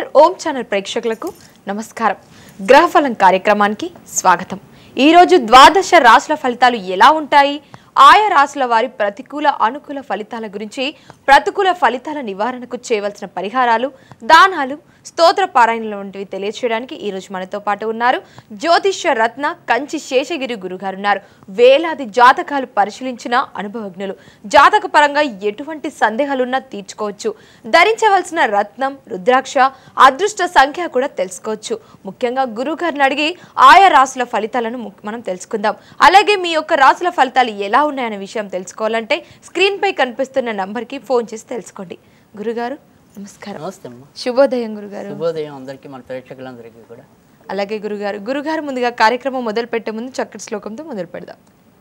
Diviner ఓం channel ప్రేక్షకులకు నమస్కారం గ్రహఫలం కార్యక్రమానికి స్వాగతం ఈరోజు ద్వాదశ రాశుల ఫలితాలు ఎలా ఉంటాయి ఆయా రాశుల వారి ప్రతికూల అనుకూల ఫలితాల గురించి ప్రతికూల ఫలితాల నివారణకు చేయవలసిన పరిహారాలు దానాలు స్తోత్ర పారాయణలు వంటివి తెలియచేయడానికి ఈ రోజు మనతో పాటు ఉన్నారు జ్యోతిష్య రత్న కంచి శేషగిరి గురుగారు ఉన్నారు వేలాది జాతకాలు పరిశీలించిన అనుభవజ్ఞులు జాతక పరంగా ఎటువంటి సందేహాలున్నా తీర్చుకోవచ్చు ధరించవలసిన రత్నం రుద్రాక్ష అదృష్ట సంఖ్య కూడా తెలుసుకోవచ్చు ముఖ్యంగా గురుగారిని అడిగి ఆయా రాసుల ఫలితాలను ము- మనం తెలుసుకుందాం అలాగే మీ యొక్క రాసుల ఫలితాలు ఎలా ఉన్నాయనే విషయం తెలుసుకోవాలంటే స్క్రీన్ పై కనిపిస్తున్న నంబర్కి ఫోన్ చేసి తెలుసుకోండి గురుగారు నమస్కారం నమస్తే అమ్మ శుభోదయం గురుగారు శుభోదయం అందరికీ మన ప్రేక్షకులందరికీ కూడా అలాగే గురుగారు గురుగారు ముందుగా కార్యక్రమం మొదలు పెట్టే ముందు చక్కటి శ్లోకంతో మొదలు పెడదాం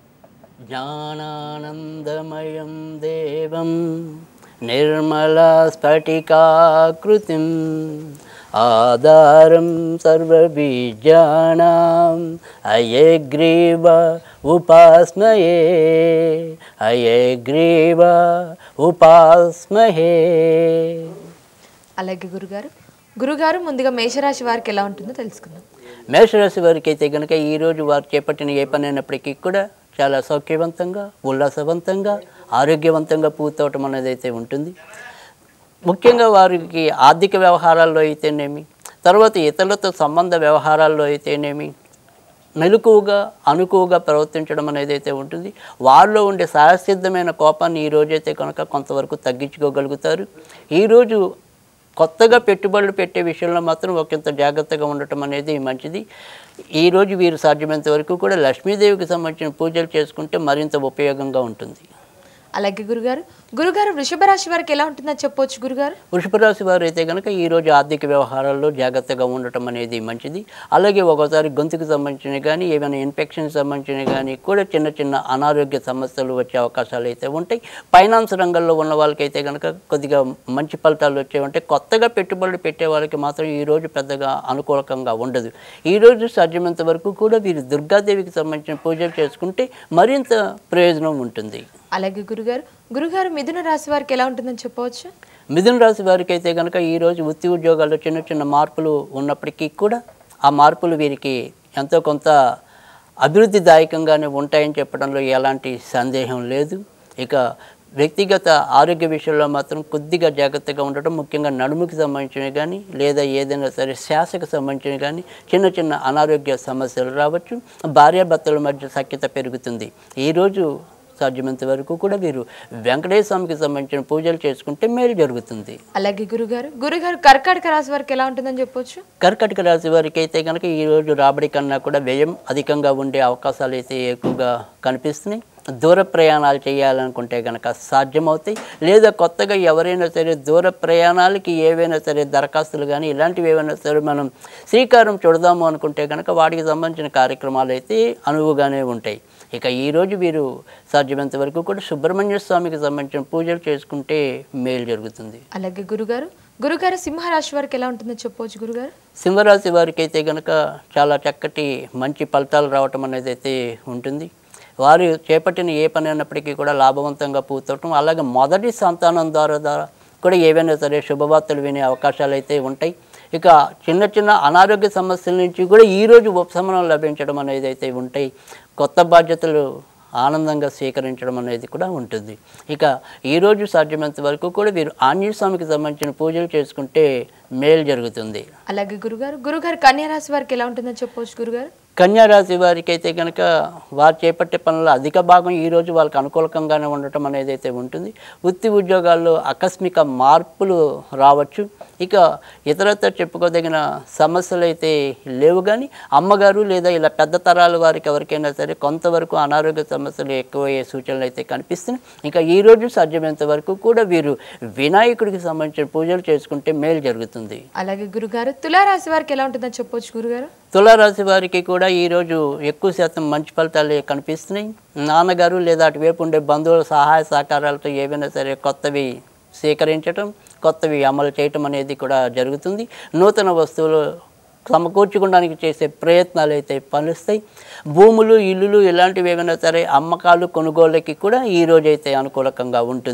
జ్ఞానానందమయం దేవం నిర్మలా స్ఫటికాకృతిం ఆధారం సర్వబీజానాం అయగ్రీవ ఉపాస్మయే అయగ్రీవ ఉపాస్మహే అలాగే గురుగారు గురుగారు ముందుగా మేషరాశి వారికి ఎలా ఉంటుందో తెలుసుకుందాం మేషరాశి వారికి అయితే కనుక ఈరోజు వారు చేపట్టిన ఏ పని అయినప్పటికీ కూడా చాలా సౌఖ్యవంతంగా ఉల్లాసవంతంగా ఆరోగ్యవంతంగా పూర్తవటం అనేది అయితే ఉంటుంది ముఖ్యంగా వారికి ఆర్థిక వ్యవహారాల్లో అయితేనేమి తర్వాత ఇతరులతో సంబంధ వ్యవహారాల్లో అయితేనేమి మెలకువగా అనుకువగా ప్రవర్తించడం అనేది అయితే ఉంటుంది వారిలో ఉండే సహసిద్ధమైన కోపాన్ని ఈ రోజైతే కనుక కొంతవరకు తగ్గించుకోగలుగుతారు ఈరోజు కొత్తగా పెట్టుబడులు పెట్టే విషయంలో మాత్రం ఒకంత జాగ్రత్తగా ఉండటం అనేది మంచిది ఈరోజు వీరు సాధ్యమైనంత వరకు కూడా లక్ష్మీదేవికి సంబంధించిన పూజలు చేసుకుంటే మరింత ఉపయోగంగా ఉంటుంది అలాగే గురుగారు గురుగారు వృషభ రాశి వారికి ఎలా ఉంటుందో చెప్పవచ్చు గురుగారు వృషభ రాశి వారు అయితే కనుక ఈరోజు ఆర్థిక వ్యవహారాల్లో జాగ్రత్తగా ఉండటం అనేది మంచిది అలాగే ఒకసారి గొంతుకు సంబంధించినవి కానీ ఏమైనా ఇన్ఫెక్షన్ సంబంధించినవి కానీ కూడా చిన్న చిన్న అనారోగ్య సమస్యలు వచ్చే అవకాశాలు అయితే ఉంటాయి ఫైనాన్స్ రంగంలో ఉన్న వాళ్ళకైతే కనుక కొద్దిగా మంచి ఫలితాలు వచ్చే ఉంటాయి కొత్తగా పెట్టుబడులు పెట్టే వాళ్ళకి మాత్రం ఈరోజు పెద్దగా అనుకూలకంగా ఉండదు ఈరోజు సాధ్యమైనంత వరకు కూడా వీరు దుర్గాదేవికి సంబంధించిన పూజలు చేసుకుంటే మరింత ప్రయోజనం ఉంటుంది అలాగే గురుగారు గురుగారు మిథున రాశి వారికి ఎలా ఉంటుందని చెప్పవచ్చు మిథున రాశి వారికి అయితే కనుక ఈరోజు వృత్తి ఉద్యోగాల్లో చిన్న చిన్న మార్పులు ఉన్నప్పటికీ కూడా ఆ మార్పులు వీరికి ఎంతో కొంత అభివృద్ధిదాయకంగానే ఉంటాయని చెప్పడంలో ఎలాంటి సందేహం లేదు ఇక వ్యక్తిగత ఆరోగ్య విషయంలో మాత్రం కొద్దిగా జాగ్రత్తగా ఉండటం ముఖ్యంగా నడుముకి సంబంధించినవి కానీ లేదా ఏదైనా సరే శ్వాసకు సంబంధించినవి కానీ చిన్న చిన్న అనారోగ్య సమస్యలు రావచ్చు భార్యాభర్తల మధ్య సఖ్యత పెరుగుతుంది ఈరోజు సాధ్యమైనంత వరకు కూడా వీరు వెంకటేశ్వర స్వామికి సంబంధించిన పూజలు చేసుకుంటే మేలు జరుగుతుంది అలాగే గురుగారు గురుగారు కర్కాటక రాశి వారికి ఎలా ఉంటుందని చెప్పవచ్చు కర్కటక రాశి వారికి అయితే కనుక ఈరోజు రాబడి కన్నా కూడా వ్యయం అధికంగా ఉండే అవకాశాలు అయితే ఎక్కువగా కనిపిస్తున్నాయి దూర ప్రయాణాలు చేయాలనుకుంటే కనుక సాధ్యమవుతాయి లేదా కొత్తగా ఎవరైనా సరే దూర ప్రయాణాలకి ఏవైనా సరే దరఖాస్తులు కానీ ఇలాంటివి ఏవైనా సరే మనం శ్రీకారం చుడదాము అనుకుంటే కనుక వాటికి సంబంధించిన కార్యక్రమాలు అయితే అనువుగానే ఉంటాయి ఇక ఈరోజు వీరు సాధ్యమైనంత వరకు కూడా సుబ్రహ్మణ్య స్వామికి సంబంధించిన పూజలు చేసుకుంటే మేలు జరుగుతుంది అలాగే గురుగారు గురుగారు సింహరాశి వారికి ఎలా ఉంటుందో చెప్పవచ్చు గురుగారు సింహరాశి వారికి అయితే కనుక చాలా చక్కటి మంచి ఫలితాలు రావటం అనేది అయితే ఉంటుంది వారు చేపట్టిన ఏ పని అయినప్పటికీ కూడా లాభవంతంగా పూర్తవటం అలాగే మొదటి సంతానం ద్వారా ద్వారా కూడా ఏవైనా సరే శుభవార్తలు వినే అవకాశాలు అయితే ఉంటాయి ఇక చిన్న చిన్న అనారోగ్య సమస్యల నుంచి కూడా ఈరోజు ఉపశమనం లభించడం అనేది అయితే ఉంటాయి కొత్త బాధ్యతలు ఆనందంగా స్వీకరించడం అనేది కూడా ఉంటుంది ఇక ఈరోజు సాధ్యమైనంత వరకు కూడా వీరు ఆంజనేయ స్వామికి సంబంధించిన పూజలు చేసుకుంటే మేలు జరుగుతుంది అలాగే గురుగారు గురుగారు కన్యా రాశి వారికి ఎలా ఉంటుందో చెప్పవచ్చు గురుగారు కన్యా రాశి వారికి అయితే కనుక వారు చేపట్టే పనుల అధిక భాగం ఈరోజు వాళ్ళకి అనుకూలకంగానే ఉండటం అనేది అయితే ఉంటుంది వృత్తి ఉద్యోగాల్లో ఆకస్మిక మార్పులు రావచ్చు ఇక ఇతరత్ర చెప్పుకోదగిన సమస్యలు అయితే లేవు కానీ అమ్మగారు లేదా ఇలా పెద్ద తరాల వారికి ఎవరికైనా సరే కొంతవరకు అనారోగ్య సమస్యలు ఎక్కువయ్యే సూచనలు అయితే కనిపిస్తున్నాయి ఇంకా ఈరోజు సాధ్యమైనంత వరకు కూడా వీరు వినాయకుడికి సంబంధించిన పూజలు చేసుకుంటే మేలు జరుగుతుంది అలాగే గురుగారు తులారాశి వారికి ఎలా ఉంటుందో చెప్పవచ్చు గురుగారు తులారాశి వారికి కూడా ఈరోజు ఎక్కువ శాతం మంచి ఫలితాలు కనిపిస్తున్నాయి నాన్నగారు లేదా అటువైపు ఉండే బంధువుల సహాయ సహకారాలతో ఏవైనా సరే కొత్తవి స్వీకరించటం కొత్తవి అమలు చేయటం అనేది కూడా జరుగుతుంది నూతన వస్తువులు సమకూర్చుకోవడానికి చేసే ప్రయత్నాలు అయితే ఫలిస్తాయి భూములు ఇల్లులు ఇలాంటివి ఏమైనా సరే అమ్మకాలు కొనుగోళ్ళకి కూడా ఈ రోజు అయితే అనుకూలకంగా ఉంటుంది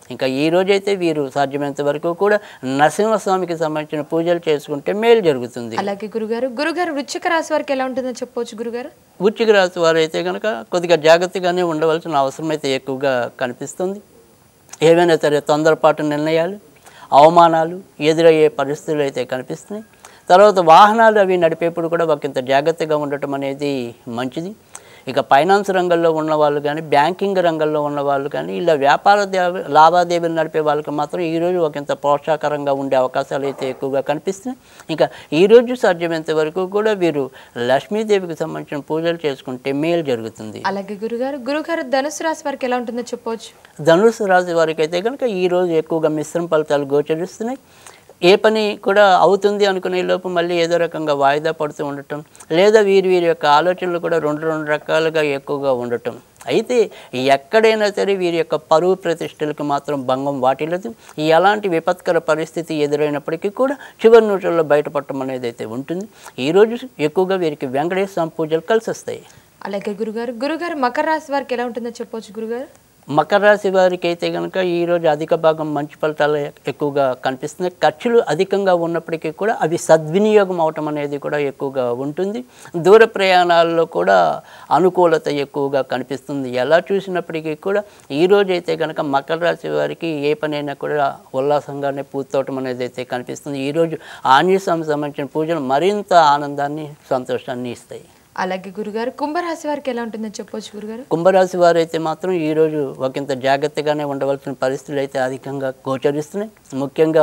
ఇంకా ఈ రోజైతే వీరు సాధ్యమైనంత వరకు కూడా నరసింహస్వామికి సంబంధించిన పూజలు చేసుకుంటే మేలు జరుగుతుంది అలాగే గురుగారు గురుగారు వృశ్చిక రాశి వారికి ఎలా ఉంటుందో చెప్పవచ్చు గురుగారు వృచ్చిక రాశి వారు అయితే కనుక కొద్దిగా జాగ్రత్తగానే ఉండవలసిన అవసరం అయితే ఎక్కువగా కనిపిస్తుంది ఏవైనా సరే తొందరపాటు నిర్ణయాలు అవమానాలు ఎదురయ్యే పరిస్థితులు అయితే కనిపిస్తున్నాయి తర్వాత వాహనాలు అవి నడిపేప్పుడు కూడా ఒకంత జాగ్రత్తగా ఉండటం అనేది మంచిది ఇక ఫైనాన్స్ రంగంలో ఉన్న వాళ్ళు కానీ బ్యాంకింగ్ రంగంలో ఉన్న వాళ్ళు కానీ ఇలా వ్యాపార దేవ- లావాదేవీలు నడిపే వాళ్ళకి మాత్రం ఈరోజు ఒకంత ప్రోత్సాహకరంగా ఉండే అవకాశాలు అయితే ఎక్కువగా కనిపిస్తున్నాయి ఇంకా ఈరోజు సాధ్యమైనంత వరకు కూడా వీరు లక్ష్మీదేవికి సంబంధించిన పూజలు చేసుకుంటే మేలు జరుగుతుంది అలాగే గురుగారు గురుగారు ధనుసు రాశి వారికి ఎలా ఉంటుందో చెప్పవచ్చు ధనుసు రాశి వారికి అయితే కనుక ఈరోజు ఎక్కువగా మిశ్రమ ఫలితాలు గోచరిస్తున్నాయి ఏ పని కూడా అవుతుంది అనుకునే లోపు మళ్ళీ ఏదో రకంగా వాయిదా పడుతూ ఉండటం లేదా వీరి వీరి యొక్క ఆలోచనలు కూడా రెండు రెండు రకాలుగా ఎక్కువగా ఉండటం అయితే ఎక్కడైనా సరే వీరి యొక్క పరువు ప్రతిష్టలకు మాత్రం భంగం వాటిల్లదు ఎలాంటి విపత్కర పరిస్థితి ఎదురైనప్పటికీ కూడా చివరి నిమిషంలో బయటపడటం అనేది అయితే ఉంటుంది ఈరోజు ఎక్కువగా వీరికి వెంకటేశ్వర స్వామి పూజలు కలిసి వస్తాయి అలాగే గురుగారు గురుగారు మకర రాశి వారికి ఎలా ఉంటుందో చెప్పవచ్చు గురుగారు మకర రాశి వారికి అయితే కనుక ఈరోజు అధిక భాగం మంచి ఫలితాలు ఎక్కువగా కనిపిస్తున్నాయి ఖర్చులు అధికంగా ఉన్నప్పటికీ కూడా అవి సద్వినియోగం అవటం అనేది కూడా ఎక్కువగా ఉంటుంది దూర ప్రయాణాల్లో కూడా అనుకూలత ఎక్కువగా కనిపిస్తుంది ఎలా చూసినప్పటికీ కూడా ఈరోజు అయితే కనుక మకర రాశి వారికి ఏ పనైనా కూడా ఉల్లాసంగానే పూర్తవటం అనేది అయితే కనిపిస్తుంది ఈరోజు ఆంజనేయ స్వామి సంబంధించిన పూజలు మరింత ఆనందాన్ని సంతోషాన్ని ఇస్తాయి అలాగే గురుగారు కుంభరాశి వారికి ఎలా ఉంటుందో చెప్పవచ్చు గురుగారు కుంభరాశి వారు అయితే మాత్రం ఈరోజు ఒకంత జాగ్రత్తగానే ఉండవలసిన పరిస్థితులు అయితే అధికంగా గోచరిస్తున్నాయి ముఖ్యంగా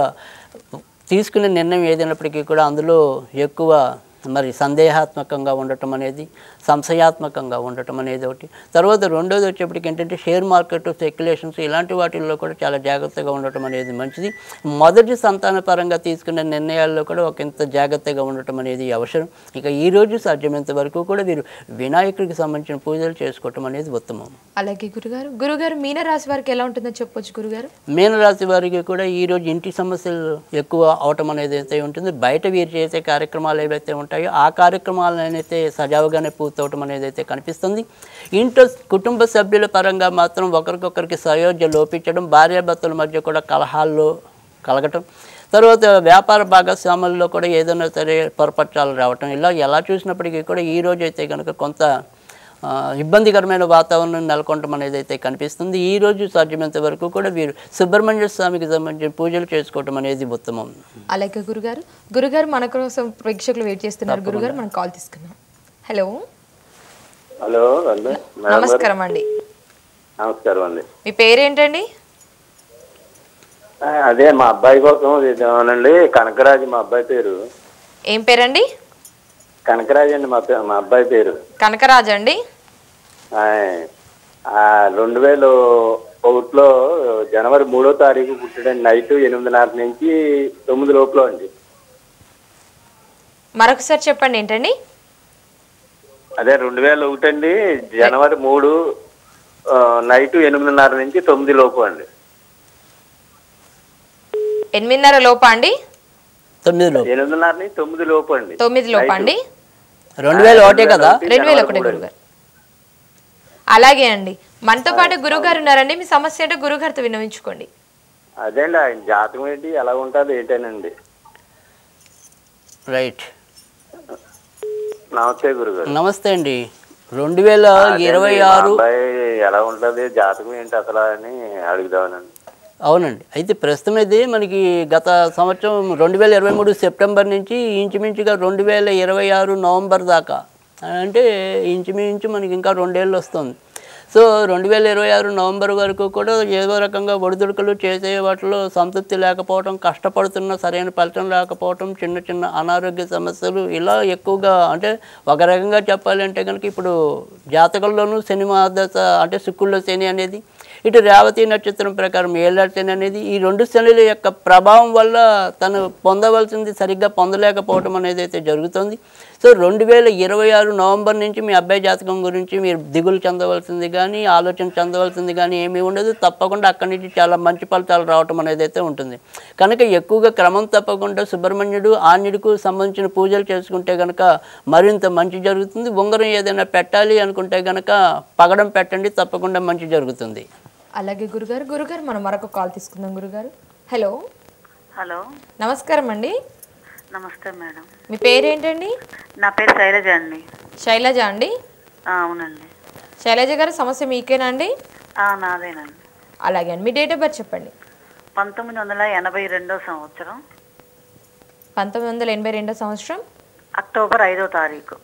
తీసుకునే నిర్ణయం ఏదైనప్పటికీ కూడా అందులో ఎక్కువ మరి సందేహాత్మకంగా ఉండటం అనేది సంశయాత్మకంగా ఉండటం అనేది ఒకటి తర్వాత రెండోది వచ్చేప్పటికి ఏంటంటే షేర్ మార్కెట్ స్పెక్యులేషన్స్ ఇలాంటి వాటిల్లో కూడా చాలా జాగ్రత్తగా ఉండటం అనేది మంచిది మొదటి సంతాన పరంగా తీసుకునే నిర్ణయాల్లో కూడా ఒక ఇంత జాగ్రత్తగా ఉండటం అనేది అవసరం ఇక ఈ రోజు సాధ్యమైనంత వరకు కూడా వీరు వినాయకుడికి సంబంధించిన పూజలు చేసుకోవటం అనేది ఉత్తమం అలాగే గురుగారు గురుగారు మీన రాశి వారికి ఎలా ఉంటుందో చెప్పవచ్చు గురుగారు మీనరాశి వారికి కూడా ఈరోజు ఇంటి సమస్యలు ఎక్కువ అవటం అనేది అయితే ఉంటుంది బయట వీరు చేసే కార్యక్రమాలు ఏవైతే ఉంటాయో ఆ కార్యక్రమాలను అయితే సజావుగానే పూర్తవటం అనేది అయితే కనిపిస్తుంది ఇంట్లో కుటుంబ సభ్యుల పరంగా మాత్రం ఒకరికొకరికి సయోధ్య లోపించడం భార్యాభర్తల మధ్య కూడా కలహాల్లో కలగటం తర్వాత వ్యాపార భాగస్వాముల్లో కూడా ఏదైనా సరే పొరపట్టాలు రావటం ఇలా ఎలా చూసినప్పటికీ కూడా ఈ రోజు అయితే కనుక కొంత ఆ, ఇబ్బందికరమైన వాతావరణం నెలకొనడం అనేది అయితే కనిపిస్తుంది ఈ రోజు సాధ్యమైనంత వరకు కూడా వీరు సుబ్రహ్మణ్య స్వామికి సంబంధించిన పూజలు చేసుకోవటం అనేది ఉత్తమం అలాగే గురుగారు గురుగారు మన కోసం ప్రేక్షకులు వెయిట్ చేస్తున్నారు గురుగారు మనం కాల్ తీసుకుందాం హలో హలో అండి మేడం గారు నమస్కారం అండి నమస్కారం అండి మీ పేరేంటండి ఆ, అదే మా అబ్బాయి కోసం ఇదేమోనండి కనకరాజు మా అబ్బాయి పేరు ఏం పేరండి కనకరాజు అండి మా పే- మా అబ్బాయి పేరు కనకరాజు అండి ఆయ్. ఆ, రెండు వేల ఒకటిలో జనవరి మూడో తారీఖు పుట్టాడండి నైట్ ఎనిమిదిన్నర నుంచి తొమ్మిది లోపల అండి మరొకసారి చెప్పండి ఏంటండి అదే రెండు వేల ఒకటి అండి జనవరి మూడు ఆ, నైట్ ఎనిమిదిన్నర నుంచి తొమ్మిది లోపు అండి ఎనిమిదిన్నర లోపా అండి తొమ్మిదిలో ఎనిమిదిన్నర నుంచి తొమ్మిది లోపు అండి తొమ్మిది లోపా అండి రెండు వేల ఒకటే కదా రెండు వేల ఒకటి గురుగారు అలాగే అండి మనతో పాటు గురుగారు ఉన్నారండి మీ సమస్య ఏంటో గురుగారితో విన్నవించుకోండి అదే అండి ఆయన జాతకం ఏంటి ఎలా ఉంటుంది ఏంటేనండి రైట్ నమస్తే గురుగారు నమస్తే అండి రెండు వేల ఇరవై అదేండి, మా ఆరు అబ్బాయి ఎలా ఉంటది జాతకం ఏంటి అసలు అని అడుగుదామనండి అవునండి అయితే ప్రస్తుతం అయితే మనకి గత సంవత్సరం రెండు వేల ఇరవై మూడు సెప్టెంబర్ నుంచి ఇంచుమించుగా రెండు వేల ఇరవై ఆరు నవంబర్ దాకా అంటే ఇంచుమించు మనకి ఇంకా రెండేళ్ళు వస్తుంది సో రెండు వేల ఇరవై ఆరు నవంబర్ వరకు కూడా ఏదో రకంగా ఒడిదుడుకులు చేసే వాటిలో సంతృప్తి లేకపోవడం కష్టపడుతున్న సరైన ఫలితం లేకపోవడం చిన్న చిన్న అనారోగ్య సమస్యలు ఇలా ఎక్కువగా అంటే ఒక రకంగా చెప్పాలంటే కనుక ఇప్పుడు జాతకంలోనూ శని మహాదశ అంటే శుక్రుల్లో శని అనేది ఇటు రేవతి నక్షత్రం ప్రకారం ఏళ్ళ శని అనేది ఈ రెండు శనుల యొక్క ప్రభావం వల్ల తను పొందవలసింది సరిగ్గా పొందలేకపోవడం అనేది అయితే జరుగుతుంది సో రెండు వేల ఇరవై ఆరు నవంబర్ నుంచి మీ అబ్బాయి జాతకం గురించి మీరు దిగులు చెందవలసింది కానీ ఆలోచన చెందవలసింది కానీ ఏమీ ఉండదు తప్పకుండా అక్కడి నుంచి చాలా మంచి ఫలితాలు రావటం అనేది అయితే ఉంటుంది కనుక ఎక్కువగా క్రమం తప్పకుండా సుబ్రహ్మణ్యుడు ఆంజుడికు సంబంధించిన పూజలు చేసుకుంటే కనుక మరింత మంచి జరుగుతుంది ఉంగరం ఏదైనా పెట్టాలి అనుకుంటే కనుక పగడం పెట్టండి తప్పకుండా మంచి జరుగుతుంది అలాగే గురుగారు గురుగారు మనం మరొక కాల్ తీసుకుందాం గురుగారు హలో హలో నమస్కారం అండి నమస్తే మేడం మీ పేరేంటండి నా పేరు శైలజ అండి శైలజ అండి ఆ, అవునండి శైలజ గారి సమస్య మీకేనా అండి ఆ, నాదేనండి అలాగే అండి మీ డేట్ ఆఫ్ బర్త్ చెప్పండి పంతొమ్మిది వందల ఎనభై రెండో సంవత్సరం పంతొమ్మిది వందల ఎనభై రెండో సంవత్సరం అక్టోబర్ ఐదో తారీఖు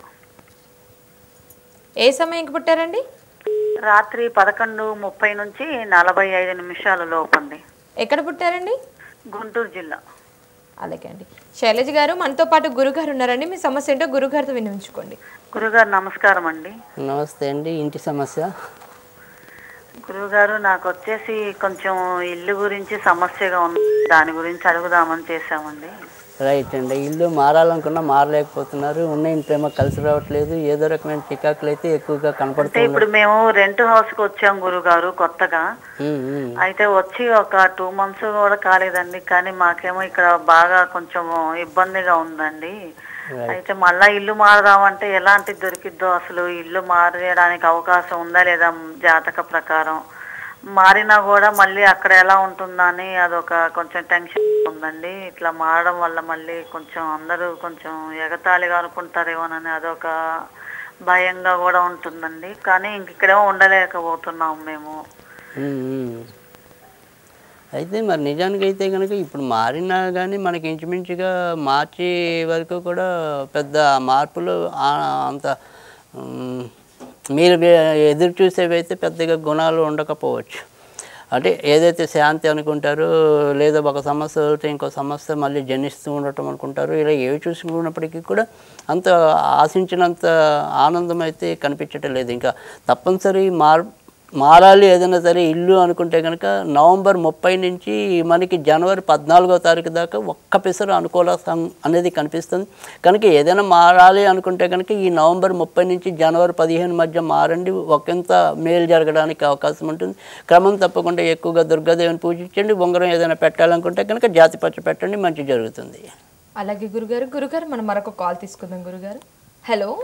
ఏ సమయంకి పుట్టారండి రాత్రి పదకొండు ముప్పై నుంచి నలభై ఐదు నిమిషాల లోపండి ఎక్కడ పుట్టారండి గుంటూరు జిల్లా అలాగే అండి శైలజ గారు మనతో పాటు గురుగారు ఉన్నారండి మీ సమస్య ఏంటో గురుగారితో వినిపించుకోండి గురుగారు నమస్కారం అండి నమస్తే అండి ఇంటి సమస్య గురుగారు నాకు వచ్చేసి కొంచెం ఇల్లు గురించి సమస్యగా ఉంది దాని గురించి అడుగుదామని చేశామండి రైట్ అండి ఇల్లు మారాలనుకున్నా మారలేకపోతున్నారు ఉన్న ఇంట్లేమో కలిసి రావట్లేదు ఏదో రకమైన చికాకులు అయితే ఎక్కువగా అంటే కనపడుతున్నాయి ఇప్పుడు మేము రెంట్ హౌస్కి వచ్చాం గురుగారు కొత్తగా ఉమ్, ఉమ్. అయితే వచ్చి ఒక టూ మంత్స్ కూడా కాలేదండి కానీ మాకేమో ఇక్కడ బాగా కొంచెం ఇబ్బందిగా ఉందండి అయితే మళ్ళా ఇల్లు మారదామంటే ఎలాంటి దొరికిద్దో అసలు ఇల్లు మారేయడానికి అవకాశం ఉందా లేదా జాతక ప్రకారం మారినా కూడా మళ్ళీ అక్కడ ఎలా ఉంటుందా అని అదొక కొంచెం టెన్షన్ ఉందండి ఇట్లా మారడం వల్ల మళ్ళీ కొంచెం అందరూ కొంచెం ఎగతాళిగా అనుకుంటారేమోనని అదొక భయంగా కూడా ఉంటుందండి కానీ ఇంక ఇక్కడేమో ఉండలేకపోతున్నాం మేము ఉమ్, ఉమ్. అయితే మరి నిజానికి అయితే కనుక ఇప్పుడు మారినా కానీ మనకి ఇంచుమించుగా మార్చి వరకు కూడా పెద్ద మార్పులు ఆ- అంత ఉమ్, మీరు వే- ఎదురు చూసేవి అయితే పెద్దగా గుణాలు ఉండకపోవచ్చు అంటే ఏదైతే శాంతి అనుకుంటారో లేదా ఒక సమస్య వదిలితే ఇంకో సమస్య మళ్ళీ జనిస్తూ ఉండటం అనుకుంటారు ఇలా ఏవి చూసుకున్నప్పటికీ కూడా అంత ఆశించినంత ఆనందం అయితే కనిపించటం లేదు ఇంకా తప్పనిసరి మార్ మారాలి ఏదైనా సరే ఇల్లు అనుకుంటే కనుక నవంబర్ ముప్పై నుంచి మనకి జనవరి పద్నాలుగో తారీఖు దాకా ఒక్క పిసరు అనుకూల సం- అనేది కనిపిస్తుంది కనుక ఏదైనా మారాలి అనుకుంటే కనుక ఈ నవంబర్ ముప్పై నుంచి జనవరి పదిహేను మధ్య మారండి ఒకంత మేలు జరగడానికి అవకాశం ఉంటుంది క్రమం తప్పకుండా ఎక్కువగా దుర్గాదేవిని పూజించండి ఉంగరం ఏదైనా పెట్టాలనుకుంటే కనుక జాతి పచ్చ పెట్టండి మంచి జరుగుతుంది అలాగే గురుగారు గురుగారు మనం మరొక కాల్ తీసుకుందాం గురుగారు హలో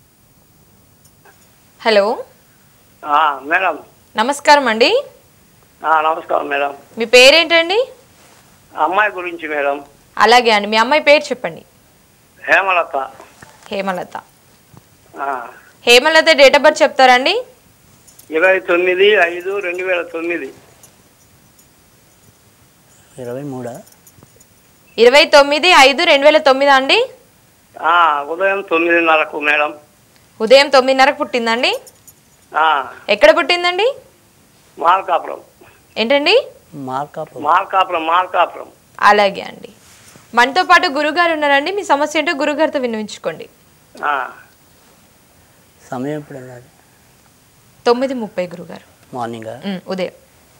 హలో ఆ, మేడం నమస్కారం అండి ఆ, నమస్కారం మేడం మీ పేరేంటండి అమ్మాయి గురించి మేడం అలాగే అండి మీ అమ్మాయి పేరు చెప్పండి హేమలత హేమలత ఆ, హేమలత డేట్ ఆఫ్ బర్త్ చెప్తారండి ఇరవై తొమ్మిది ఐదు రెండు వేల తొమ్మిది ఇరవై మూడా ఇరవై తొమ్మిది ఐదు రెండు వేల తొమ్మిది అండి ఆ, ఉదయం తొమ్మిదిన్నరకు మేడం ఉదయం తొమ్మిదిన్నరకు పుట్టిందండి ఆ, ఎక్కడ పుట్టిందండి మార్కాపురం ఏంటండి మార్కాపు మార్కాపురం మార్కాపురం అలాగే అండి మనతో పాటు గురుగారు ఉన్నారండి మీ సమస్య ఏంటో గురుగారితో వినిపించుకోండి ఆ, సమయం ఎప్పుడు ఉన్నది తొమ్మిది ముప్పై గురుగారు మార్నింగా ఉమ్, ఉదయం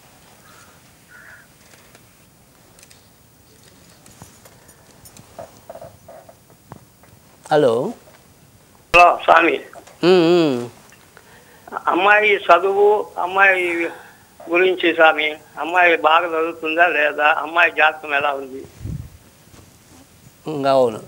హలో హలో స్వామి ఉమ్, ఉమ్. అమ్మాయి చదువు అమ్మాయి గురించి స్వామి అమ్మాయి బాగా చదువుతుందా లేదా అమ్మాయి జాతకం ఎలా ఉంది ఉమ్, అవును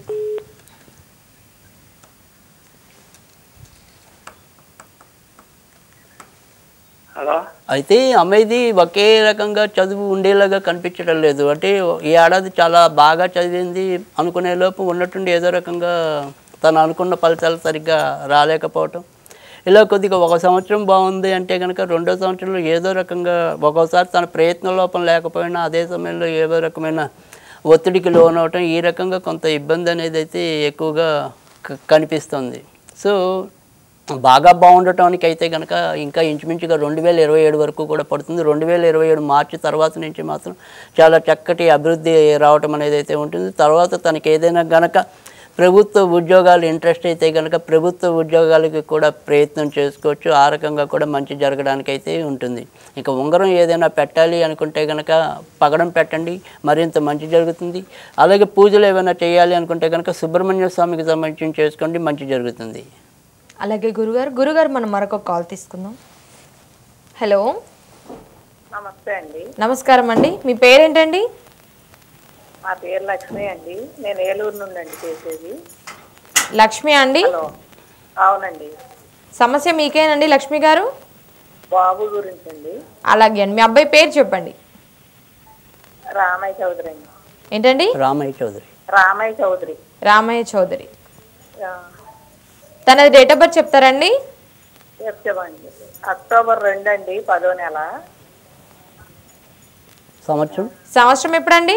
హలో అయితే అమ్మాయిది ఒకే రకంగా చదువు ఉండేలాగా కనిపించడం లేదు అంటే ఈ ఏడాది చాలా బాగా చదివింది అనుకునే లోపు ఉన్నట్టుండి ఏదో రకంగా తను అనుకున్న ఫలితాలు సరిగ్గా రాలేకపోవటం ఇలా కొద్దిగా ఒక సంవత్సరం బాగుంది అంటే కనుక రెండో సంవత్సరంలో ఏదో రకంగా ఒక్కోసారి తన ప్రయత్న లోపం లేకపోయినా అదే సమయంలో ఏదో రకమైన ఒత్తిడికి లోనవటం ఈ రకంగా కొంత ఇబ్బంది అనేది అయితే ఎక్కువగా క- కనిపిస్తుంది సో బాగా బాగుండటానికి అయితే కనుక ఇంకా ఇంచుమించుగా రెండు వేల ఇరవై ఏడు వరకు కూడా పడుతుంది రెండు వేల ఇరవై ఏడు మార్చి తర్వాత నుంచి మాత్రం చాలా చక్కటి అభివృద్ధి రావటం అనేది అయితే ఉంటుంది తర్వాత తనకి ఏదైనా గనక ప్రభుత్వ ఉద్యోగాలు ఇంట్రెస్ట్ అయితే కనుక ప్రభుత్వ ఉద్యోగాలకి కూడా ప్రయత్నం చేసుకోవచ్చు ఆ రకంగా కూడా మంచి జరగడానికి అయితే ఉంటుంది ఇక ఉంగరం ఏదైనా పెట్టాలి అనుకుంటే కనుక పగడం పెట్టండి మరింత మంచి జరుగుతుంది అలాగే పూజలు ఏమైనా చేయాలి అనుకుంటే కనుక సుబ్రహ్మణ్య స్వామికి సంబంధించి చేసుకోండి మంచి జరుగుతుంది అలాగే గురుగారు గురుగారు మనం మరొక కాల్ తీసుకుందాం హలో నమస్తే అండి నమస్కారం అండి మీ పేరేంటండి మా పేరు లక్ష్మి అండి నేను ఏలూరు నుండి అండి చేసేది లక్ష్మి అండి అవునండి సమస్య మీకేనండి లక్ష్మి గారు బాబు గురించి అండి అలాగే అండి మీ అబ్బాయి పేరు చెప్పండి రామయ్య చౌదరి అండి ఏంటండి రామయ్య చౌదరి రామయ్య చౌదరి రామయ్య చౌదరి ఆ, తన డేట్ ఆఫ్ బర్త్ చెప్తారండి చెప్తామండి అక్టోబర్ రెండు అండి పదో నెల సంవత్సరం సంవత్సరం ఎప్పుడండి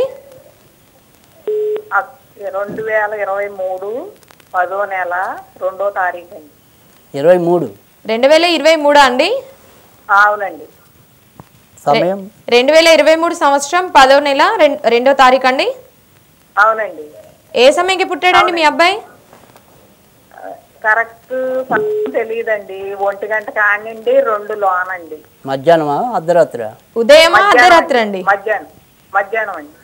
అక్- రెండు వేల ఇరవై మూడు పదో నెల రెండో తారీఖు అండి ఇరవై మూడు రెండు వేల ఇరవై మూడా అండి అవునండి సమయం రెండు వేల ఇరవై మూడు సంవత్సరం పదో నెల రెం- రెండో తారీఖు అండి అవునండి ఏ సమయంకి పుట్టాడండి మీ అబ్బాయి కరెక్ట్ సమయం తెలియదండి ఒంటి గంట కానిండి రెండు లోనండి మధ్యాహ్నమా అర్ధరాత్రి ఉదయమా అర్ధరాత్రి అండి మధ్యాహ్నం మధ్యాహ్నం అండి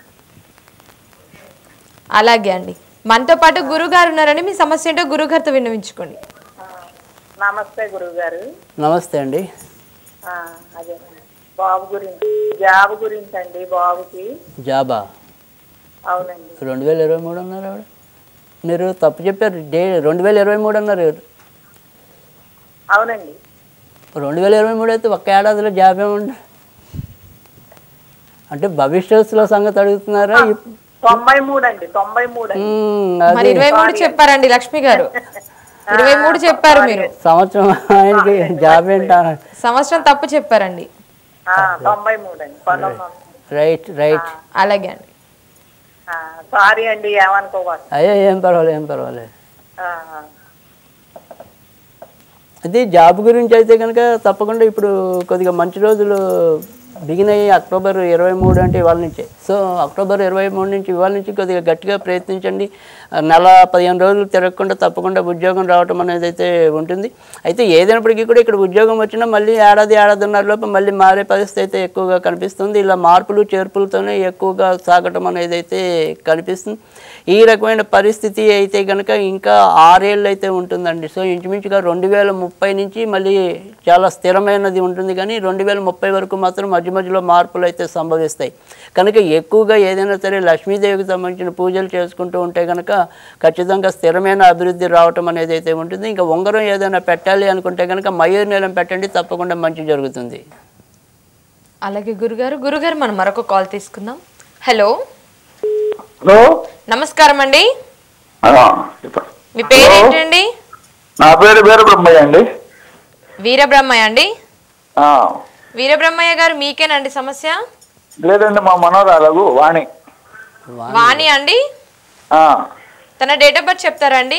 అలాగే అండి మనతో పాటు గురుగారు ఉన్నారండి మీ సమస్య ఏంటో గురుగారితో విన్నవించుకోండి ఆ, నమస్తే గురువు గారు నమస్తే అండి అదే బాబు గురించి జాబ్ గురించి అండి బాబుకి జాబా అవునండి రెండు వేల ఇరవై మూడు అన్నారు ఆవిడ మీరు తప్పు చెప్పారు డే రెండు వేల ఇరవై మూడు అన్నారు అవునండి రెండు వేల ఇరవై మూడు అయితే ఒక్క ఏడాదిలో జాబ్ ఏముంది అంటే భవిష్యత్తులో సంగతి అడుగుతున్నారా ఇప్- తొంభై మూడు అండి తొంభై మూడు అండి మ్మ్, మరి అది ఇరవై మూడు చెప్పారండి లక్ష్మి గారు ఇరవై మూడు చెప్పారు మీరు సంవత్సరం ఆయనకి జాబ్ ఏంటా సంవత్సరం తప్పు చెప్పారండి ఆ, తొంభై మూడు అండి పంతొమ్మిది వందల రైట్ రైట్ అలాగే అండి సారీ అండి ఏమనుకోవాలి అయ్యో ఏం పర్వాలేదు ఏం పర్వాలేదు అది జాబ్ గురించి అయితే కనుక తప్పకుండా ఇప్పుడు కొద్దిగా మంచి రోజులు బిగిన్ అయ్యి అక్టోబర్ ఇరవై మూడు అంటే ఇవాళ నుంచే సో అక్టోబర్ ఇరవై మూడు నుంచి ఇవాళ నుంచి కొద్దిగా గట్టిగా ప్రయత్నించండి ఆ నెల పదిహేను రోజులు తిరగకుండా తప్పకుండా ఉద్యోగం రావటం అనేది అయితే ఉంటుంది అయితే ఏదైనప్పటికీ కూడా ఇక్కడ ఉద్యోగం వచ్చినా మళ్ళీ ఏడాది ఏడాదిన్నర లోపు మళ్ళీ మారే పరిస్థితి అయితే ఎక్కువగా కనిపిస్తుంది ఇలా మార్పులు చేర్పులతోనే ఎక్కువగా సాగటం అనేది అయితే కనిపిస్తుంది ఈ రకమైన పరిస్థితి అయితే కనుక ఇంకా ఆరేళ్ళు అయితే ఉంటుందండి సో ఇంచుమించుగా రెండు వేల ముప్పై నుంచి మళ్ళీ చాలా స్థిరమైనది ఉంటుంది కానీ రెండు వేల ముప్పై వరకు మాత్రం మధ్య మధ్యలో మార్పులు అయితే సంభవిస్తాయి కనుక ఎక్కువగా ఏదైనా సరే లక్ష్మీదేవికి సంబంధించిన పూజలు చేసుకుంటూ ఉంటే కనుక ఖచ్చితంగా స్థిరమైన అభివృద్ధి రావటం అనేది అయితే ఉంటుంది ఇంకా ఉంగరం ఏదైనా పెట్టాలి అనుకుంటే కనుక మయూర్ నీలం పెట్టండి తప్పకుండా మంచి జరుగుతుంది అలాగే గురుగారు గురుగారు మనం మరొక కాల్ తీసుకుందాం హలో హలో నమస్కారం అండి ఆ, చెప్పండి. మీ పేరు ఏంటండి నా పేరు వీర బ్రహ్మయ్య అండి వీరబ్రహ్మయ్య అండి ఆ, వీరబ్రహ్మయ్య గారు మీకేనండి సమస్య లేదండి మా మనోరాలకు వాణి వాణి అండి ఆ, తన డేట్ ఆఫ్ బర్త్ చెప్తారండి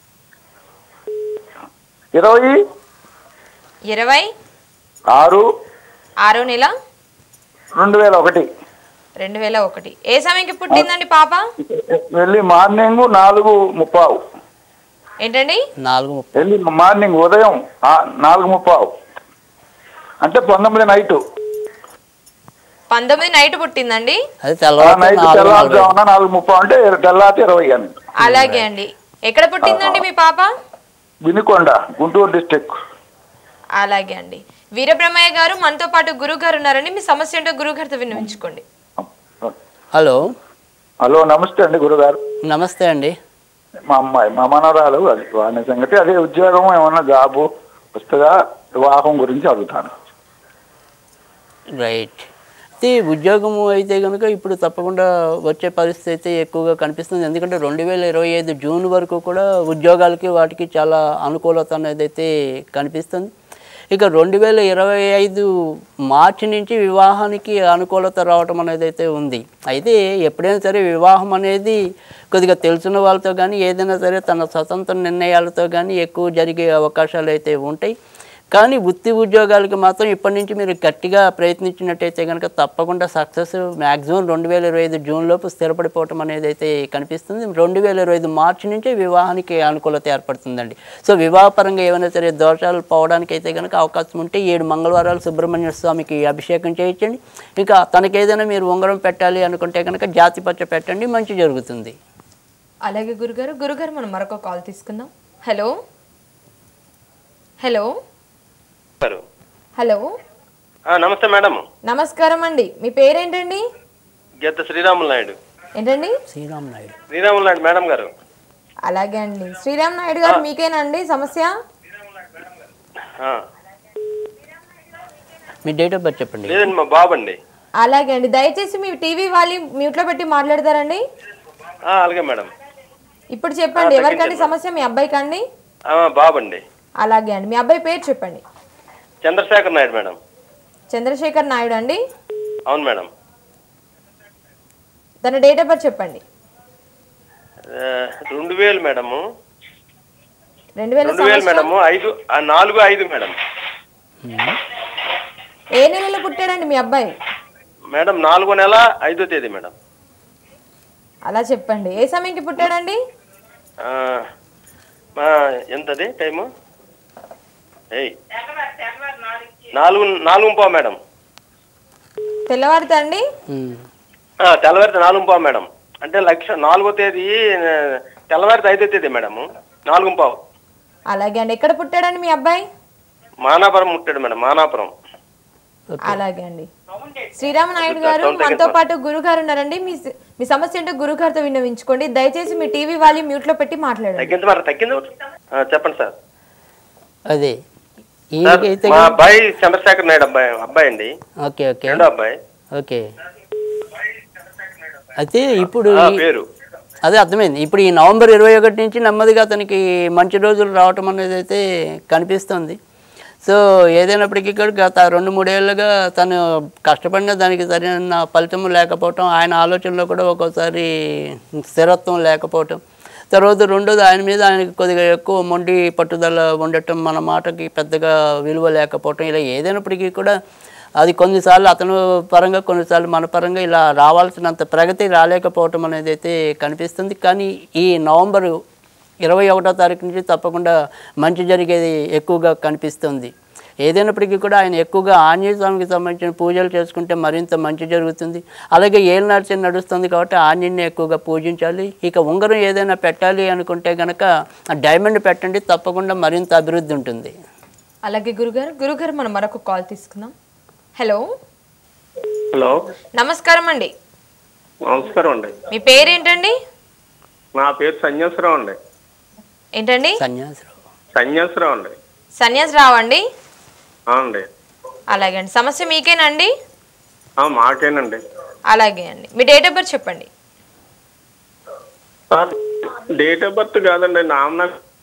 ఇరవై ఇరవై ఆరు ఆరో నెల రెండు వేల ఒకటి రెండు వేల ఒకటి ఏ సమయంకి పుట్టిందండి పాప వెళ్ళి మార్నింగ్ నాలుగు ముప్పావు ఏంటండి నాలుగు ముప్పై వెళ్ళి మార్నింగ్ ఉదయం ఆ, నాలుగు ముప్పావు అంటే పంతొమ్మిది నైటు పంతొమ్మిది నైట్ పుట్టిందండి అది ఆ తెల్లవారు నైట్ నాలుగు నలభై తెల్లారుజామున నాలుగు ముప్పావు అంటే తెల్లారి ఇరవై అని అలాగే అండి ఎక్కడ పుట్టిందండి మీ పాప వినుకొండ గుంటూరు డిస్టిక్ అలాగే అండి వీరబ్రహ్మయ్య గారు మనతో పాటు గురువు గారు ఉన్నారండి మీ సమస్య ఏంటో గురువు గారితో విన్నవించుకోండి హలో హలో నమస్తే అండి గురుగారు నమస్తే అండి మా అమ్మాయి మా మనవరాలు అది వాని సంగతి అదే ఉద్యోగం ఏమన్నా జాబు వస్తుందా వివాహం గురించి అడుగుతాను రైట్ అయితే ఉద్యోగము అయితే కనుక ఇప్పుడు తప్పకుండా వచ్చే పరిస్థితి అయితే ఎక్కువగా కనిపిస్తుంది ఎందుకంటే రెండు వేల ఇరవై ఐదు జూన్ వరకు కూడా ఉద్యోగాలకి వాటికి చాలా అనుకూలత అనేది అయితే కనిపిస్తుంది ఇక రెండు వేల ఇరవై ఐదు మార్చి నుంచి వివాహానికి అనుకూలత రావటం అనేది అయితే ఉంది అయితే ఎప్పుడైనా సరే వివాహం అనేది కొద్దిగా తెలిసిన వాళ్ళతో కానీ ఏదైనా సరే తన స్వతంత్ర నిర్ణయాలతో కానీ ఎక్కువ జరిగే అవకాశాలు అయితే ఉంటాయి కానీ వృత్తి ఉద్యోగాలకి మాత్రం ఇప్పటి నుంచి మీరు గట్టిగా ప్రయత్నించినట్టయితే కనుక తప్పకుండా సక్సెస్ మ్యాక్సిమం రెండు వేల ఇరవై ఐదు జూన్ లోపు స్థిరపడిపోవటం అనేది అయితే కనిపిస్తుంది రెండు వేల ఇరవై ఐదు మార్చి నుంచే వివాహానికి అనుకూలత ఏర్పడుతుందండి సో వివాహపరంగా ఏమైనా సరే దోషాలు పోవడానికి అయితే కనుక అవకాశం ఉంటే ఏడు మంగళవారాలు సుబ్రహ్మణ్య స్వామికి అభిషేకం చేయించండి ఇంకా తనకి ఏదైనా మీరు ఉంగరం పెట్టాలి అనుకుంటే కనుక జాతి పచ్చ పెట్టండి మంచి జరుగుతుంది అలాగే గురుగారు గురుగారు మనం మరొక కాల్ తీసుకుందాం హలో హలో గారు. హలో ఆ, నమస్తే మేడం నమస్కారం అండి మీ పేరేంటండి గెత్త శ్రీరాములు నాయుడు ఏంటండి శ్రీరామ్ నాయుడు శ్రీరాములు నాయుడు మేడం గారు అలాగే అండి శ్రీరామ్ నాయుడు గారు మీకేనా అండి సమస్య ఆ, మీ డేట్ ఆఫ్ బర్త్ చెప్పండి లేదండి మా బాబు అండి అలాగే అండి దయచేసి మీ టీవీ వాల్యూమ్ మ్యూట్లో పెట్టి మాట్లాడతారండి ఆ, అలాగే మేడం ఇప్పుడు చెప్పండి ఎవరికండి సమస్య మీ అబ్బాయికి అండి ఆ, బాబు అండి అలాగే అండి మీ అబ్బాయి పేరు చెప్పండి చంద్రశేఖర్ నాయుడు మేడం చంద్రశేఖర్ నాయుడు అండి అవును మేడం తన డేట్ ఆఫ్ బర్త్ చెప్పండి ఆ, రెండు వేలు మేడము రెండు వేల రెండు వేలు మేడము ఐదు ఆ, నాలుగు ఐదు మేడం ఏ నెలలో పుట్టాడండి మీ అబ్బాయి మేడం నాలుగో నెల ఐదో తేదీ మేడం అలా చెప్పండి ఏ సమయంకి పుట్టాడండి ఆ, మా ఎంతది టైము ఏయ్ నాలుగు నాలుగు పా మేడం తెల్లవారుతా అండి ఉమ్. ఆ, తెల్లవారితే నాలుగు పావు మేడం అంటే లక్ష నాలుగో తేదీ ఆ, తెల్లవారితే ఐదో తేదీ మేడము నాలుగు పావు అలాగే అండి ఎక్కడ పుట్టాడండి మీ అబ్బాయి మానాపురం ముట్టాడు మేడం మానాపురం అలాగే అండి శ్రీరామ నాయుడు గారు మనతో పాటు గురుగారు ఉన్నారండి మీ మీ సమస్య ఏంటో గురుగారితో విన్నవించుకోండి దయచేసి మీ టీవీ వాళ్ళు మ్యూట్ లో పెట్టి మాట్లాడండి తగ్గింది మరి తగ్గింది ఒకటి? ఆ, చెప్పండి సార్ అదే సార్ ఈయనకైతే మా అబ్బాయి చంద్రశేఖర్ నాయుడు అబ్బాయి అబ్బాయి అండి ఓకే ఓకే రెండో అబ్బాయి ఓకే అయితే ఇప్పుడు ఆ, ఈ- పేరు అదే అర్థమైంది ఇప్పుడు ఈ నవంబర్ ఇరవై ఒకటి నుంచి నెమ్మదిగా అతనికి మంచి రోజులు రావటం అనేది అయితే కనిపిస్తుంది సో ఏదైనప్పటికీ కూడా గత రెండు మూడేళ్లుగా తను కష్టపడిన దానికి సరైన ఫలితం లేకపోవటం ఆయన ఆలోచనలో కూడా ఒక్కోసారి స్థిరత్వం లేకపోవటం తర్వాత రెండోది ఆయన మీద ఆయనకి కొద్దిగా ఎక్కువ మొండి పట్టుదల ఉండటం మన మాటకి పెద్దగా విలువ లేకపోవటం ఇలా ఏదైనప్పటికీ కూడా అది కొన్నిసార్లు అతను పరంగా కొన్నిసార్లు మన పరంగా ఇలా రావాల్సినంత ప్రగతి రాలేకపోవటం అనేది అయితే కనిపిస్తుంది కానీ ఈ నవంబరు ఇరవై ఒకటో తారీఖు నుంచి తప్పకుండా మంచి జరిగేది ఎక్కువగా కనిపిస్తుంది ఏదైనప్పటికీ కూడా ఆయన ఎక్కువగా ఆంజనేయ స్వామికి సంబంధించిన పూజలు చేసుకుంటే మరింత మంచి జరుగుతుంది అలాగే ఏళ్ళు నడిచి నడుస్తుంది కాబట్టి ఆంజనేయుని ఎక్కువగా పూజించాలి ఇక ఉంగరం ఏదైనా పెట్టాలి అనుకుంటే గనక డైమండ్ పెట్టండి తప్పకుండా మరింత అభివృద్ధి ఉంటుంది అలాగే గురుగారు గురుగారు మనం మరొక కాల్ తీసుకుందాం హలో హలో నమస్కారం అండి నమస్కారం అండి మీ పేరేంటండి నా పేరు సన్యాసరావు అండి ఏంటండి సన్యాసరావు సన్యాసరావు అండి సన్యాసరావు అండి అండి అలాగే అండి సమస్య మీకేనండి మాకేనండి అలాగే అండి మీ డేట్ ఆఫ్ బర్త్ చెప్పండి సార్ డేట్ ఆఫ్ బర్త్ కాదండి నామనా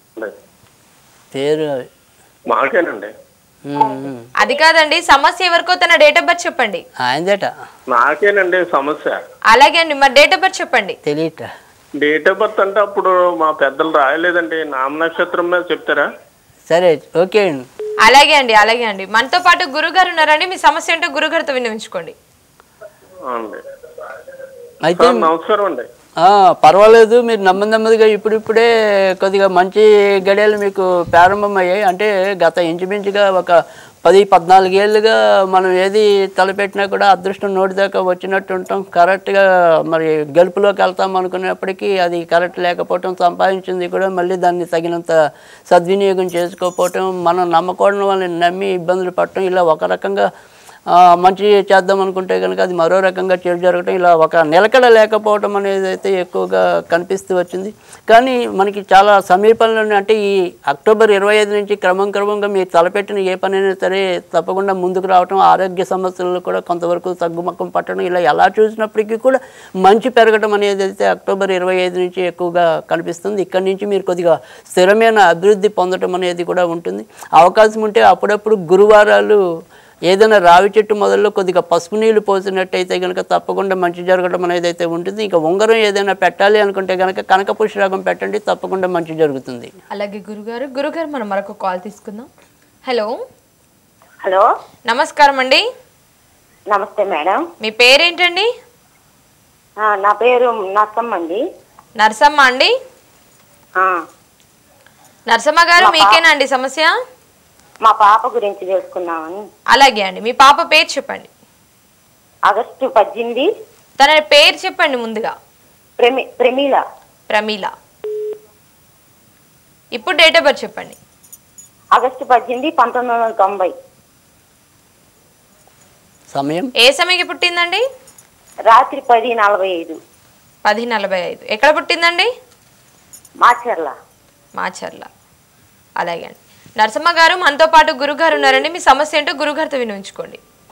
పేరు మాకేనండి ఉమ్, ఉమ్. అది కాదండి సమస్య ఎవరికో తన డేట్ ఆఫ్ బర్త్ చెప్పండి ఆయనదేట నాకేనండి సమస్య అలాగే అండి మరి డేట్ ఆఫ్ బర్త్ చెప్పండి తెలియట డేట్ ఆఫ్ బర్త్ అంటే అప్పుడు మా పెద్దలు రాయలేదండి నామ నక్షత్రం మీద చెప్తారా సరే ఓకే అండి అలాగే అండి అలాగే అండి మనతో పాటు గురుగారు ఉన్నారండి మీ సమస్య ఏంటో గురుగారితో విన్నవించుకోండి అండి అయితే సార్ నమస్కారం అండి ఆ, పర్వాలేదు మీరు నెమ్మది నెమ్మదిగా ఇప్పుడిప్పుడే కొద్దిగా మంచి గడియలు మీకు ప్రారంభమయ్యాయి అంటే గత ఇంచుమించుగా ఒక పది పద్నాలుగేళ్ళుగా మనం ఏది తలపెట్టినా కూడా అదృష్టం నోటి దాకా వచ్చినట్టు ఉంటాం కరెక్ట్గా మరి గెలుపులోకి వెళ్తాం అనుకునేప్పటికీ అది కరెక్ట్ లేకపోవటం సంపాదించింది కూడా మళ్ళీ దాన్ని తగినంత సద్వినియోగం చేసుకోకపోవటం మనం నమ్మకూడని వాళ్ళని నమ్మి ఇబ్బందులు పడటం ఇలా ఒక రకంగా ఆ, మంచి చేద్దాం అనుకుంటే కనుక అది మరో రకంగా చెడు జరగటం ఇలా ఒక నిలకడ లేకపోవటం అనేది అయితే ఎక్కువగా కనిపిస్తూ వచ్చింది కానీ మనకి చాలా సమీపంలోనే అంటే ఈ అక్టోబర్ ఇరవై ఐదు నుంచి క్రమం క్రమంగా మీరు తలపెట్టిన ఏ పనైనా సరే తప్పకుండా ముందుకు రావటం ఆరోగ్య సమస్యలు కూడా కొంతవరకు తగ్గుముఖం పట్టడం ఇలా ఎలా చూసినప్పటికీ కూడా మంచి పెరగడం అనేది అయితే అక్టోబర్ ఇరవై ఐదు నుంచి ఎక్కువగా కనిపిస్తుంది ఇక్కడి నుంచి మీరు కొద్దిగా స్థిరమైన అభివృద్ధి పొందడం అనేది కూడా ఉంటుంది అవకాశం ఉంటే అప్పుడప్పుడు గురువారాలు ఏదైనా రావి చెట్టు మొదల్లో కొద్దిగా పసుపు నీళ్లు పోసినట్టయితే కనుక తప్పకుండా మంచి జరగడం అనేది అయితే ఉంటుంది ఇంకా ఉంగరం ఏదైనా పెట్టాలి అనుకుంటే కనుక కనక పుష్పరాగం పెట్టండి తప్పకుండా మంచి జరుగుతుంది అలాగే గురుగారు గురుగారు మనం మరొక కాల్ తీసుకుందాం హలో హలో నమస్కారం అండి నమస్తే మేడం మీ పేరేంటండి ఆ, నా పేరు నర్సమ్మ అండి నరసమ్మ అండి ఆ, నరసమ్మ గారు మీకేనా అండి సమస్య మా పాప గురించి తెలుసుకుందామని అలాగే అండి మీ పాప పేరు చెప్పండి ఆగస్టు పద్దెనిమిది తన పేరు చెప్పండి ముందుగా ప్రెమి ప్రమీల ప్రమీల ఇప్పుడు డేట్ ఆఫ్ బర్త్ చెప్పండి ఆగస్టు పద్దెనిమిది పంతొమ్మిది వందల తొంభై సమయం ఏ సమయంకి పుట్టిందండి రాత్రి పది నలభై ఐదు పది నలభై ఐదు ఎక్కడ పుట్టిందండి మాచర్ల మాచర్ల అలాగే అండి నరసమ్మ గారు మనతో పాటు గురుగారు ఉన్నారండి మీ సమస్య ఏంటో గురుగారితో వినిపించుకోండి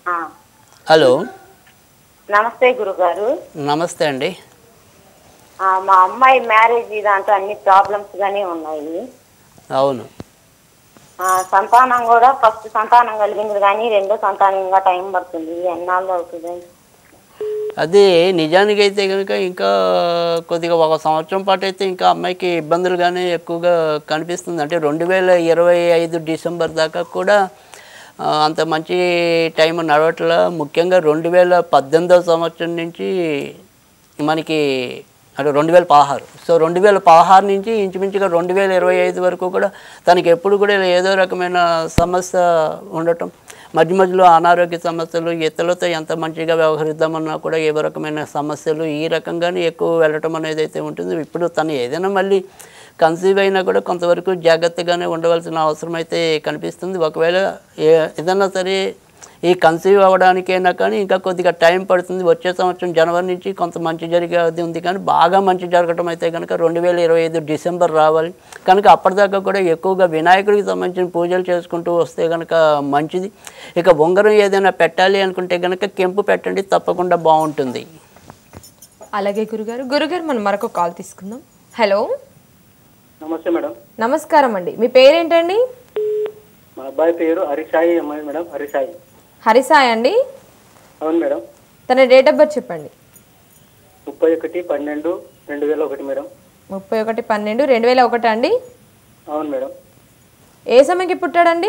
ఆ, హలో నమస్తే గురుగారు నమస్తే అండి ఆ, మా అమ్మాయి మ్యారేజ్ దాంట్లో అన్ని ప్రాబ్లమ్స్ గానే ఉన్నాయి అవును ఆ, సంతానం కూడా ఫస్ట్ సంతానం కలిగింది కానీ రెండో సంతానం ఇంకా టైం పడుతుంది ఎన్నాళ్ళు అవుతుంది అదే నిజానికైతే కనుక ఇంకా కొద్దిగా ఒక సంవత్సరం పాటు అయితే ఇంకా అమ్మాయికి ఇబ్బందులుగానే ఎక్కువగా కనిపిస్తుంది అంటే రెండు వేల ఇరవై ఐదు డిసెంబర్ దాకా కూడా ఆ, అంత మంచి టైం నడవట్ల ముఖ్యంగా రెండు వేల పద్దెనిమిదవ సంవత్సరం నుంచి మనకి అంటే రెండు వేల పదహారు సో రెండు వేల పదహారు నుంచి ఇంచుమించుగా రెండు వేల ఇరవై ఐదు వరకు కూడా తనకి ఎప్పుడు కూడా ఏదో రకమైన సమస్య ఉండటం మధ్య మధ్యలో అనారోగ్య సమస్యలు ఇతరులతో ఎంత మంచిగా వ్యవహరిద్దామన్నా కూడా ఏ రకమైన సమస్యలు ఈ రకంగానే ఎక్కువ వెళ్ళటం అనేది అయితే ఉంటుంది ఇప్పుడు తను ఏదైనా మళ్ళీ కన్సీవ్ అయినా కూడా కొంతవరకు జాగ్రత్తగానే ఉండవలసిన అవసరం అయితే కనిపిస్తుంది ఒకవేళ ఏ ఏదన్నా సరే ఈ కన్సీవ్ అవ్వడానికైనా కానీ ఇంకా కొద్దిగా టైం పడుతుంది వచ్చే సంవత్సరం జనవరి నుంచి కొంత మంచి జరిగేది ఉంది కానీ బాగా మంచి జరగటం అయితే కనుక రెండు వేల ఇరవై ఐదు డిసెంబర్ రావాలి కనుక అప్పటిదాకా కూడా ఎక్కువగా వినాయకుడికి సంబంధించిన పూజలు చేసుకుంటూ వస్తే కనుక మంచిది ఇక ఉంగరం ఏదైనా పెట్టాలి అనుకుంటే కనుక కెంపు పెట్టండి తప్పకుండా బాగుంటుంది అలాగే గురుగారు గురుగారు మనం మరొక కాల్ తీసుకుందాం హలో నమస్తే మేడం నమస్కారం అండి మీ పేరేంటండి మా అబ్బాయి పేరు హరిసాయి అమ్మాయి మేడం హరిసాయి హరిసాయ్ అండి అవును మేడం తన డేట్ ఆఫ్ బర్త్ చెప్పండి ముప్పై ఒకటి పన్నెండు రెండు వేల ఒకటి మేడం ముప్పై ఒకటి పన్నెండు రెండు వేల ఒకటి అండి అవును మేడం ఏ సమయంకి పుట్టాడండి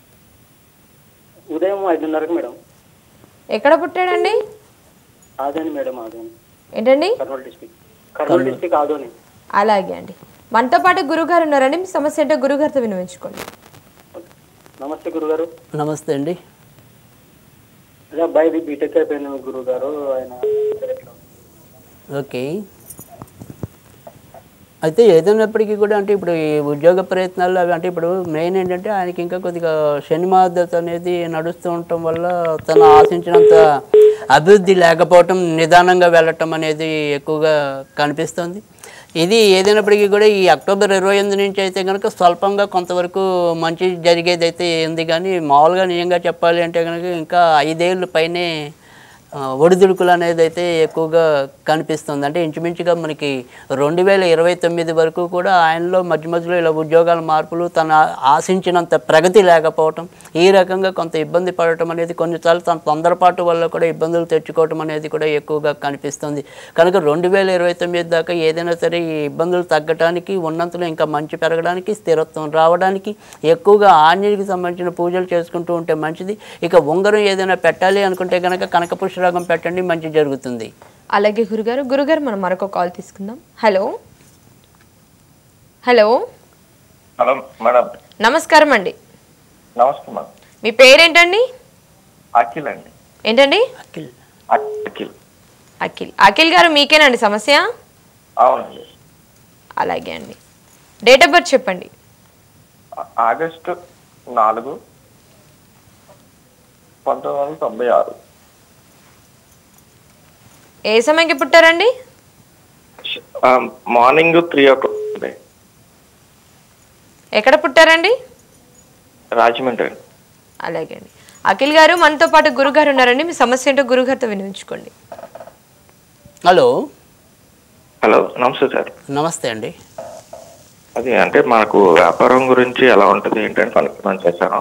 ఉదయం ఐదున్నరకు మేడం ఎక్కడ పుట్టాడండి ఆదోని మేడం ఆదోని ఏంటండి కర్నూలు డిస్టిక్ కర్నూలు డిస్టిక్ ఆదోని అలాగే అండి మనతో పాటు గురుగారు ఉన్నారండి మీ సమస్య ఏంటో గురుగారితో వినిపించుకోండి నమస్తే గురుగారు నమస్తే అండి అదే అబ్బాయిది బీటెక్ అయిపోయింది గురుగారు ఆయన ఓకే అయితే ఏదైనప్పటికీ కూడా అంటే ఇప్పుడు ఈ ఉద్యోగ ప్రయత్నాలు అవి అంటే ఇప్పుడు మెయిన్ ఏంటంటే ఆయనకి ఇంకా కొద్దిగా శని మద్దతు అనేది నడుస్తూ ఉండటం వల్ల తను ఆశించినంత అభివృద్ధి లేకపోవటం నిదానంగా వెళ్ళటం అనేది ఎక్కువగా కనిపిస్తుంది ఇది ఏదైనప్పటికీ కూడా ఈ అక్టోబర్ ఇరవై ఎనిమిది నుంచి అయితే కనుక స్వల్పంగా కొంతవరకు మంచి జరిగేది అయితే ఉంది కానీ మామూలుగా నిజంగా చెప్పాలి అంటే కనుక ఇంకా ఐదేళ్ళు పైనే ఆ, ఒడిదుడుకులు అనేది అయితే ఎక్కువగా కనిపిస్తుంది అంటే ఇంచుమించుగా మనకి రెండు వేల ఇరవై తొమ్మిది వరకు కూడా ఆయనలో మధ్య మధ్యలో ఇలా ఉద్యోగాల మార్పులు తన ఆశించినంత ప్రగతి లేకపోవటం ఈ రకంగా కొంత ఇబ్బంది పడటం అనేది కొన్నిసార్లు తన తొందరపాటు వల్ల కూడా ఇబ్బందులు తెచ్చుకోవటం అనేది కూడా ఎక్కువగా కనిపిస్తుంది కనుక రెండు వేల ఇరవై తొమ్మిది దాకా ఏదైనా సరే ఈ ఇబ్బందులు తగ్గడానికి ఉన్నంతలో ఇంకా మంచి పెరగడానికి స్థిరత్వం రావడానికి ఎక్కువగా ఆంజనేయుడికి సంబంధించిన పూజలు చేసుకుంటూ ఉంటే మంచిది ఇక ఉంగరం ఏదైనా పెట్టాలి అనుకుంటే కనుక కనక పుష్పరాగం పెట్టండి మంచి జరుగుతుంది అలాగే గురుగారు గురుగారు మనం మరొక కాల్ తీసుకుందాం హలో హలో హలో మేడం నమస్కారం అండి నమస్తే మేడం మీ పేరేంటండి అఖిల్ అండి ఏంటండి అఖిల్ అఖిల్ అఖిల్ గారు మీకేనండి సమస్య అవునండి అలాగే అండి డేట్ ఆఫ్ బర్త్ చెప్పండి ఆ- ఆగస్టు నాలుగు పంతొమ్మిది వందల తొంభై ఆరు ఏ సమయంకి పుట్టారండి ఆ, మార్నింగ్ త్రీ ఓ క్లాక్ అండి ఎక్కడ పుట్టారండి రాజమండ్రి అలాగే అండి అఖిల్ గారు మనతో పాటు గురుగారు ఉన్నారండి మీ సమస్య ఏంటో గురుగారితో వినిపించుకోండి హలో హలో నమస్తే సార్ నమస్తే అండి అది అంటే మనకు వ్యాపారం గురించి ఎలా ఉంటుంది ఏంటంటే కనుక్కోమని చేశాను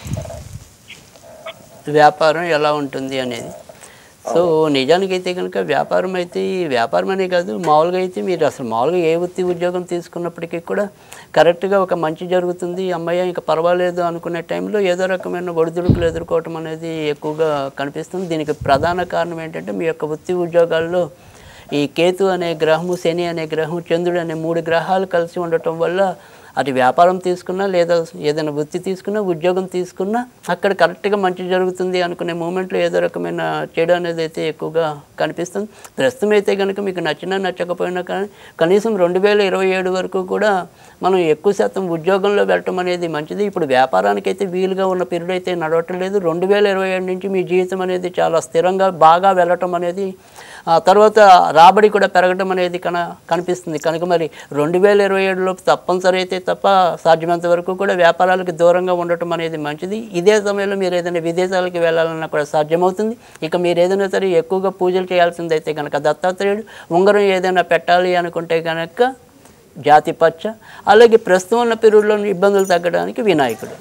వ్యాపారం ఎలా ఉంటుంది అనేది సో నిజానికి అయితే కనుక వ్యాపారం అయితే ఈ వ్యాపారం అనే కాదు మామూలుగా అయితే మీరు అసలు మామూలుగా ఏ వృత్తి ఉద్యోగం తీసుకున్నప్పటికీ కూడా కరెక్ట్గా ఒక మంచి జరుగుతుంది అమ్మాయి ఇంకా పర్వాలేదు అనుకునే టైంలో ఏదో రకమైన ఒడిదుడుకులు ఎదుర్కోవటం అనేది ఎక్కువగా కనిపిస్తుంది దీనికి ప్రధాన కారణం ఏంటంటే మీ యొక్క వృత్తి ఉద్యోగాల్లో ఈ కేతు అనే గ్రహము శని అనే గ్రహం చంద్రుడు అనే మూడు గ్రహాలు కలిసి ఉండటం వల్ల అటు వ్యాపారం తీసుకున్నా లేదా ఏదైనా వృత్తి తీసుకున్నా ఉద్యోగం తీసుకున్నా అక్కడ కరెక్ట్గా మంచి జరుగుతుంది అనుకునే మూమెంట్లో ఏదో రకమైన చెడు అనేది అయితే ఎక్కువగా కనిపిస్తుంది ప్రస్తుతం అయితే కనుక మీకు నచ్చినా నచ్చకపోయినా కానీ కనీసం రెండు వేల ఇరవై ఏడు వరకు కూడా మనం ఎక్కువ శాతం ఉద్యోగంలో వెళ్ళటం అనేది మంచిది ఇప్పుడు వ్యాపారానికి అయితే వీలుగా ఉన్న పీరియడ్ అయితే నడవటం లేదు రెండు వేల ఇరవై ఏడు నుంచి మీ జీవితం అనేది చాలా స్థిరంగా బాగా వెళ్ళటం అనేది ఆ తర్వాత రాబడి కూడా పెరగడం అనేది కన కనిపిస్తుంది కనుక మరి రెండు వేల ఇరవై ఏడులోపు తప్పనిసరి అయితే తప్ప సాధ్యమైనంత వరకు కూడా వ్యాపారాలకు దూరంగా ఉండటం అనేది మంచిది ఇదే సమయంలో మీరు ఏదైనా విదేశాలకు వెళ్ళాలన్నా కూడా సాధ్యమవుతుంది ఇక మీరు ఏదైనా సరే ఎక్కువగా పూజలు చేయాల్సిందైతే కనుక దత్తాత్రేయుడు ఉంగరం ఏదైనా పెట్టాలి అనుకుంటే కనుక జాతి పచ్చ అలాగే ప్రస్తుతం ఉన్న పీరియడ్లో ఇబ్బందులు తగ్గడానికి వినాయకుడు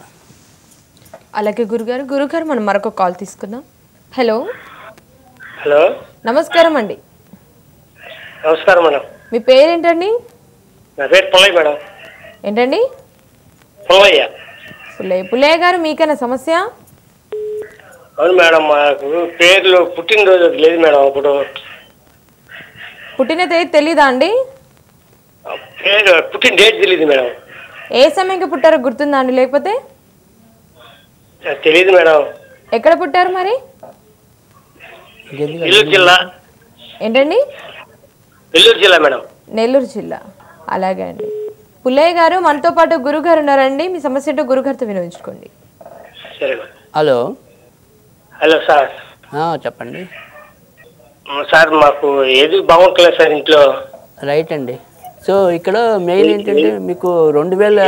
అలాగే గురుగారు గురుగారు మనం మరొక కాల్ తీసుకుందాం హలో హలో నమస్కారం అండి నమస్కారం మేడం మీ పేరేంటండి నా పేరు పుల్లయ్య మేడం ఏంటండి పుల్లయ్య పుల్లయ్య పుల్లయ్య గారు మీకైనా సమస్య అవును మేడం మాకు పేర్లు పుట్టినరోజు అది లేదు మేడం అప్పుడు పుట్టిన తేదీ తెలీదా అండి పేరు పుట్టిన డేట్ తెలియదు మేడం ఏ సమయంకి పుట్టారో గుర్తుందా అండి లేకపోతే నాకు తెలియదు మేడం ఎక్కడ పుట్టారు మరి నెల్లూరు జిల్లా ఏంటండి నెల్లూరు జిల్లా మేడం నెల్లూరు జిల్లా అలాగే అండి పుల్లయ్య గారు మనతో పాటు గురుగారు ఉన్నారండి మీ సమస్య ఏంటో గురుగారితో వినియోగించుకోండి సరే మేడం హలో హలో సార్ ఆ, చెప్పండి సార్ మాకు ఏది బాగుంటలేదు సార్ ఇంట్లో రైట్ అండి సో ఇక్కడ మెయిన్ ఏంటంటే మీకు రెండు వేల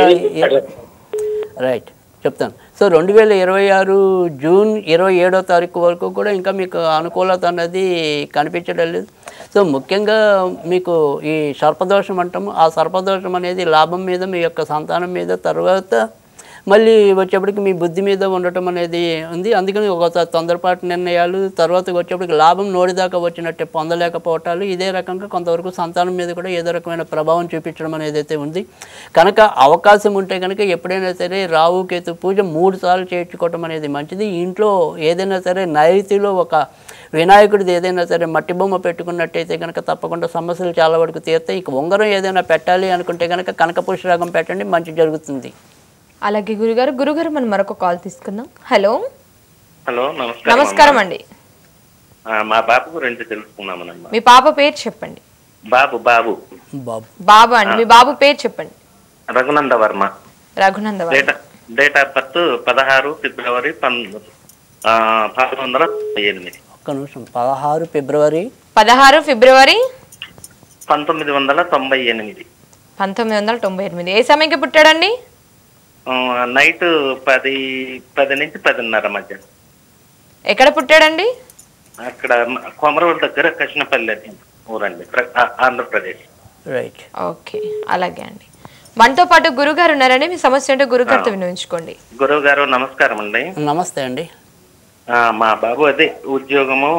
రైట్ చెప్తాను సో రెండు వేల ఇరవై ఆరు జూన్ ఇరవై ఏడో తారీఖు వరకు కూడా ఇంకా మీకు అనుకూలత అన్నది కనిపించడం లేదు సో ముఖ్యంగా మీకు ఈ సర్పదోషం అంటాము ఆ సర్పదోషం అనేది లాభం మీద మీ యొక్క సంతానం మీద తర్వాత మళ్ళీ వచ్చేప్పటికి మీ బుద్ధి మీద ఉండటం అనేది ఉంది అందుకని ఒక తొందరపాటు నిర్ణయాలు తర్వాత వచ్చేప్పటికి లాభం నోడిదాకా వచ్చినట్టే పొందలేకపోవటాలు ఇదే రకంగా కొంతవరకు సంతానం మీద కూడా ఏదో రకమైన ప్రభావం చూపించడం అనేది అయితే ఉంది కనుక అవకాశం ఉంటే కనుక ఎప్పుడైనా సరే రావు కేతు పూజ మూడు సార్లు చేయించుకోవటం అనేది మంచిది ఇంట్లో ఏదైనా సరే నైరుతిలో ఒక వినాయకుడిది ఏదైనా సరే మట్టి బొమ్మ పెట్టుకున్నట్టయితే కనుక తప్పకుండా సమస్యలు చాలా వరకు తీరుతాయి ఇక ఉంగరం ఏదైనా పెట్టాలి అనుకుంటే కనుక కనకపుష్ప రాగం పెట్టండి మంచి జరుగుతుంది అలాగే గురుగారు గురుగారు మనం మరొక కాల్ తీసుకుందాం హలో హలో నమస్కారం నమస్కారం అండి ఆ, మా బాబు గురించి తెలుసుకుందామనమ్మా మీ పాప పేరు చెప్పండి బాబు బాబు బాబు బాబు అండి మీ బాబు పేరు చెప్పండి Raghunanda Varma Raghunanda Varma. Date date of birth పదహారు ఫిబ్రవరి పం- ఆ, పంతొమ్మిది వందల తొంభై ఎనిమిది ఒక్క నిమిషం పదహారు ఫిబ్రవరి పదహారు ఫిబ్రవరి పంతొమ్మిది వందల తొంభై ఎనిమిది పంతొమ్మిది వందల తొంభై ఎనిమిది ఏ సమయంకి పుట్టాడండి ఆ, నైట్ పది పది నుంచి పదిన్నర మధ్య ఎక్కడ పుట్టాడండి అక్కడ కొమరూరు దగ్గర కృష్ణపల్లి అని ఊరండి ప్ర- ఆ, ఆంధ్రప్రదేశ్ రైట్ ఓకే అలాగే అండి మనతో పాటు గురుగారు ఉన్నారండి మీ సమస్య ఏంటో గురుగారితో వినియోగించుకోండి గురువు గారు నమస్కారం అండి నమస్తే అండి ఆ, మా బాబు అదే ఉద్యోగము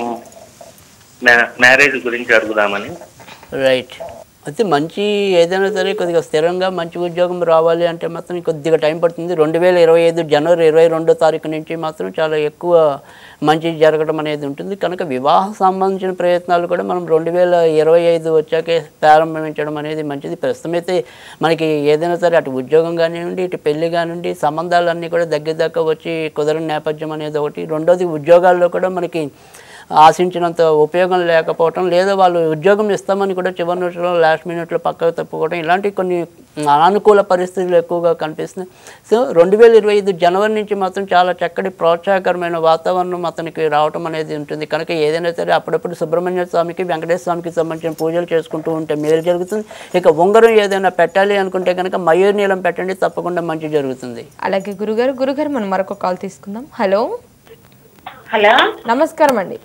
మ్యా- మ్యారేజ్ గురించి అడుగుదామని రైట్ అయితే మంచి ఏదైనా సరే కొద్దిగా స్థిరంగా మంచి ఉద్యోగం రావాలి అంటే మాత్రం కొద్దిగా టైం పడుతుంది రెండు వేల ఇరవై ఐదు జనవరి ఇరవై రెండో తారీఖు నుంచి మాత్రం చాలా ఎక్కువ మంచి జరగడం అనేది ఉంటుంది కనుక వివాహ సంబంధించిన ప్రయత్నాలు కూడా మనం రెండు వేల ఇరవై ఐదు వచ్చాకే ప్రారంభించడం అనేది మంచిది ప్రస్తుతం అయితే మనకి ఏదైనా సరే అటు ఉద్యోగం కానివ్వండి ఇటు పెళ్లి కానివ్వండి సంబంధాలన్నీ కూడా దగ్గర దాకా వచ్చి కుదరని నేపథ్యం అనేది ఒకటి రెండోది ఉద్యోగాల్లో కూడా మనకి ఆశించినంత ఉపయోగం లేకపోవటం లేదా వాళ్ళు ఉద్యోగం ఇస్తామని కూడా చివరి నిమిషంలో లాస్ట్ మినిట్లో పక్కకు తప్పుకోవడం ఇలాంటి కొన్ని అనానుకూల పరిస్థితులు ఎక్కువగా కనిపిస్తున్నాయి సో రెండు వేల ఇరవై ఐదు జనవరి నుంచి మాత్రం చాలా చక్కటి ప్రోత్సాహకరమైన వాతావరణం అతనికి రావటం అనేది ఉంటుంది కనుక ఏదైనా సరే అప్పుడప్పుడు సుబ్రహ్మణ్య స్వామికి వెంకటేశ్వర స్వామికి సంబంధించిన పూజలు చేసుకుంటూ ఉంటే మేలు జరుగుతుంది ఇక ఉంగరం ఏదైనా పెట్టాలి అనుకుంటే కనుక మయూర్ నీలం పెట్టండి తప్పకుండా మంచి జరుగుతుంది అలాగే గురుగారు గురుగారు మనం మరొక కాల్ తీసుకుందాం హలో హలో నమస్కారం అండి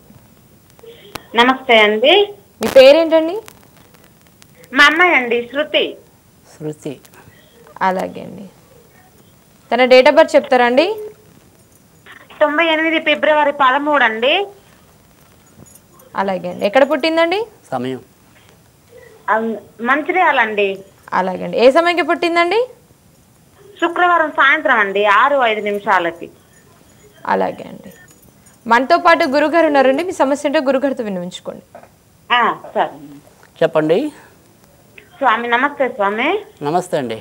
నమస్తే అండి మీ పేరేంటండి మా అమ్మాయి అండి శృతి శృతి అలాగే అండి తన డేట్ ఆఫ్ బర్త్ చెప్తారా అండి తొంభై ఎనిమిది ఫిబ్రవరి పదమూడు అండి అలాగే అండి ఎక్కడ పుట్టిందండి సమయం అం- మంచిర్యాలండి అలాగే అండి ఏ సమయంకి పుట్టిందండి శుక్రవారం సాయంత్రం అండి ఆరు ఐదు నిమిషాలకి అలాగే అండి మనతో పాటు గురుగారు ఉన్నారండి మీ సమస్య ఏంటో గురుగారితో వినిపించుకోండి ఆ, సరే చెప్పండి స్వామి నమస్తే స్వామి నమస్తే అండి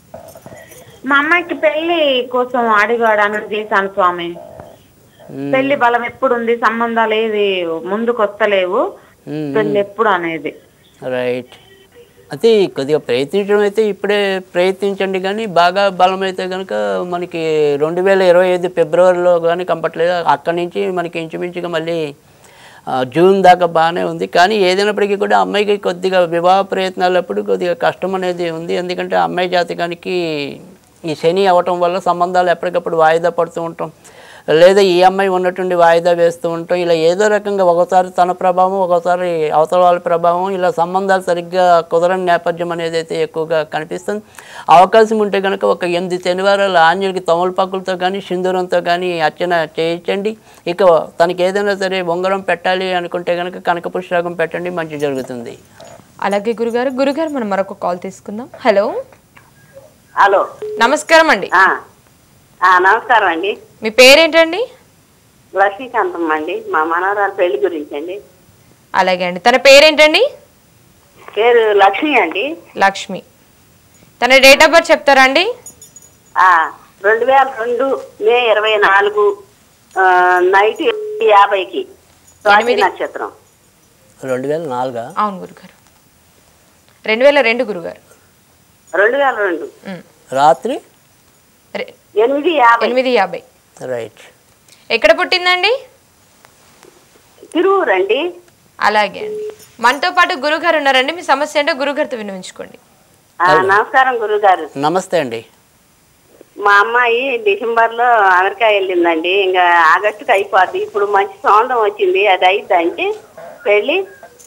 మా అమ్మాయికి పెళ్లి కోసం అడిగాడానికి చేశాను స్వామి మ్మ్. పెళ్లి బలం ఎప్పుడు ఉంది సంబంధాలు ఏవి ముందుకు వస్తలేవు మ్మ్. పెళ్లి ఎప్పుడు అనేది రైట్ అయితే కొద్దిగా ప్రయత్నించడం అయితే ఇప్పుడే ప్రయత్నించండి కానీ బాగా బలం అయితే కనుక మనకి రెండు వేల ఇరవై ఐదు ఫిబ్రవరిలో కానీ కంపట్లేదు అక్కడి నుంచి మనకి ఇంచుమించుగా మళ్ళీ ఆ, జూన్ దాకా బాగానే ఉంది కానీ ఏదైనప్పటికీ కూడా అమ్మాయికి కొద్దిగా వివాహ ప్రయత్నాలప్పుడు కొద్దిగా కష్టం అనేది ఉంది ఎందుకంటే అమ్మాయి జాతకానికి ఈ శని అవ్వటం వల్ల సంబంధాలు ఎప్పటికప్పుడు వాయిదా పడుతూ ఉంటాం లేదా ఈ అమ్మాయి ఉన్నట్టుండి వాయిదా వేస్తూ ఉంటాం ఇలా ఏదో రకంగా ఒకసారి తన ప్రభావం ఒకసారి అవతల వాళ్ళ ప్రభావం ఇలా సంబంధాలు సరిగ్గా కుదరని నేపథ్యం అనేది అయితే ఎక్కువగా కనిపిస్తుంది అవకాశం ఉంటే కనుక ఒక ఎనిమిది శనివారాలు ఆంజలికి తమలపాకులతో కానీ సింధూరంతో కానీ అర్చన చేయించండి ఇక తనకి ఏదైనా సరే ఉంగరం పెట్టాలి అనుకుంటే కనుక కనక పుష్పరాగం పెట్టండి మంచి జరుగుతుంది అలాగే గురుగారు గురుగారు మనం మరొక కాల్ తీసుకుందాం హలో హలో నమస్కారం అండి ఆ, ఆ, నమస్కారం అండి మీ పేరేంటండి లక్ష్మీకాంతం అండి మా మనవరాలు పెళ్లి గురించి అండి అలాగే అండి తన పేరేంటండి పేరు లక్ష్మి అండి లక్ష్మి తన డేట్ ఆఫ్ బర్త్ చెప్తారా అండి ఆ, రెండు వేల రెండు మే ఇరవై నాలుగు ఆ, నైట్ యాభైకి స్వాతి నక్షత్రం రెండు వేల నాలుగా అవును గురుగారు రెండు వేల రెండు గురుగారు రెండు వేల రెండు ఉమ్. రాత్రి రె- ఎనిమిది యాభై ఎనిమిది యాభై రైట్ ఎక్కడ పుట్టిందండి తిరువురు అండి అలాగే అండి మనతో పాటు గురుగారు ఉన్నారండి మీ సమస్య ఏంటో గురుగారితో వినిపించుకోండి ఆ, నమస్కారం గురుగారు నమస్తే అండి మా అమ్మాయి డిసెంబర్ లో అమెరికా వెళ్ళిందండి ఇంకా ఆగస్టుకి అయిపోద్ది ఇప్పుడు మంచి సౌందం వచ్చింది అది అయిద్దంటే పెళ్ళి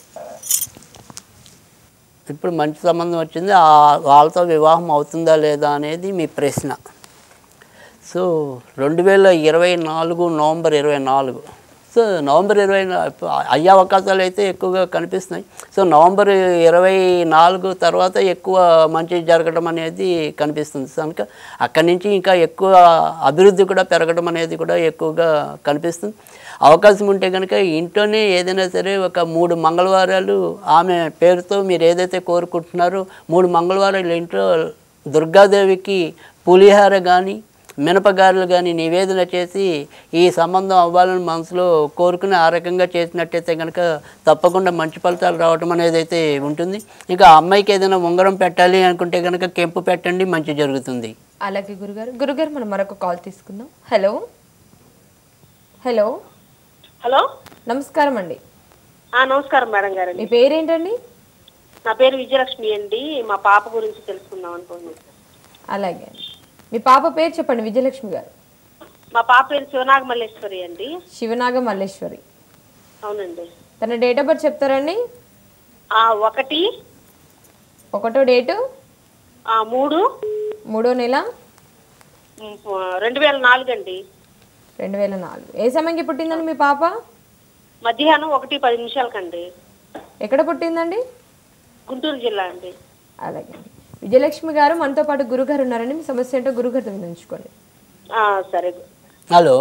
ఇప్పుడు మంచి సంబంధం వచ్చింది ఆ- వాళ్ళతో వివాహం అవుతుందా లేదా అనేది మీ ప్రశ్న సో రెండు వేల ఇరవై నాలుగు నవంబర్ ఇరవై నాలుగు సో నవంబర్ ఇరవై నా- అయ్యే అవకాశాలు అయితే ఎక్కువగా కనిపిస్తున్నాయి సో నవంబర్ ఇరవై నాలుగు తర్వాత ఎక్కువ మంచి జరగడం అనేది కనిపిస్తుంది కనుక అక్కడి నుంచి ఇంకా ఎక్కువ అభివృద్ధి కూడా పెరగడం అనేది కూడా ఎక్కువగా కనిపిస్తుంది అవకాశం ఉంటే కనుక ఇంట్లోనే ఏదైనా సరే ఒక మూడు మంగళవారాలు ఆమె పేరుతో మీరు ఏదైతే కోరుకుంటున్నారో మూడు మంగళవారాలు ఇంట్లో దుర్గాదేవికి పులిహార కానీ మినపగారెలు కానీ నివేదన చేసి ఈ సంబంధం అవ్వాలని మనసులో కోరుకుని ఆ రకంగా చేసినట్టయితే కనుక తప్పకుండా మంచి ఫలితాలు రావటం అనేది అయితే ఉంటుంది ఇంకా ఆ అమ్మాయికి ఏదైనా ఉంగరం పెట్టాలి అనుకుంటే కనుక కెంపు పెట్టండి మంచి జరుగుతుంది అలాగే గురుగారు గురుగారు మనం మరొక కాల్ తీసుకుందాం హలో హలో హలో నమస్కారం అండి ఆ, నమస్కారం మేడం గారు మీ పేరేంటండి నా పేరు విజయలక్ష్మి అండి మా పాప గురించి తెలుసుకుందాం అనుకోండి అలాగే అండి మీ పాప పేరు చెప్పండి విజయలక్ష్మి గారు మా పాప పేరు శివనాగ మల్లేశ్వరి అండి శివనాగ మల్లేశ్వరి అవునండి తన డేట్ ఆఫ్ బర్త్ చెప్తారండి ఆ ఒకటి ఒకటో డేటు ఆ మూడు మూడో నెల ఉమ్, రెండు వేల నాలుగు అండి రెండు వేల నాలుగు ఏ సమయంకి పుట్టిందండి మీ పాప మధ్యాహ్నం ఒకటి పది నిమిషాలకండి ఎక్కడ పుట్టిందండి గుంటూరు జిల్లా అండి అలాగే అండి విజయలక్ష్మి గారు మనతో పాటు గురుగారు ఉన్నారండి మీ సమస్య ఏంటో గురుగారితో వినిపించుకోండి ఆ, సరే హలో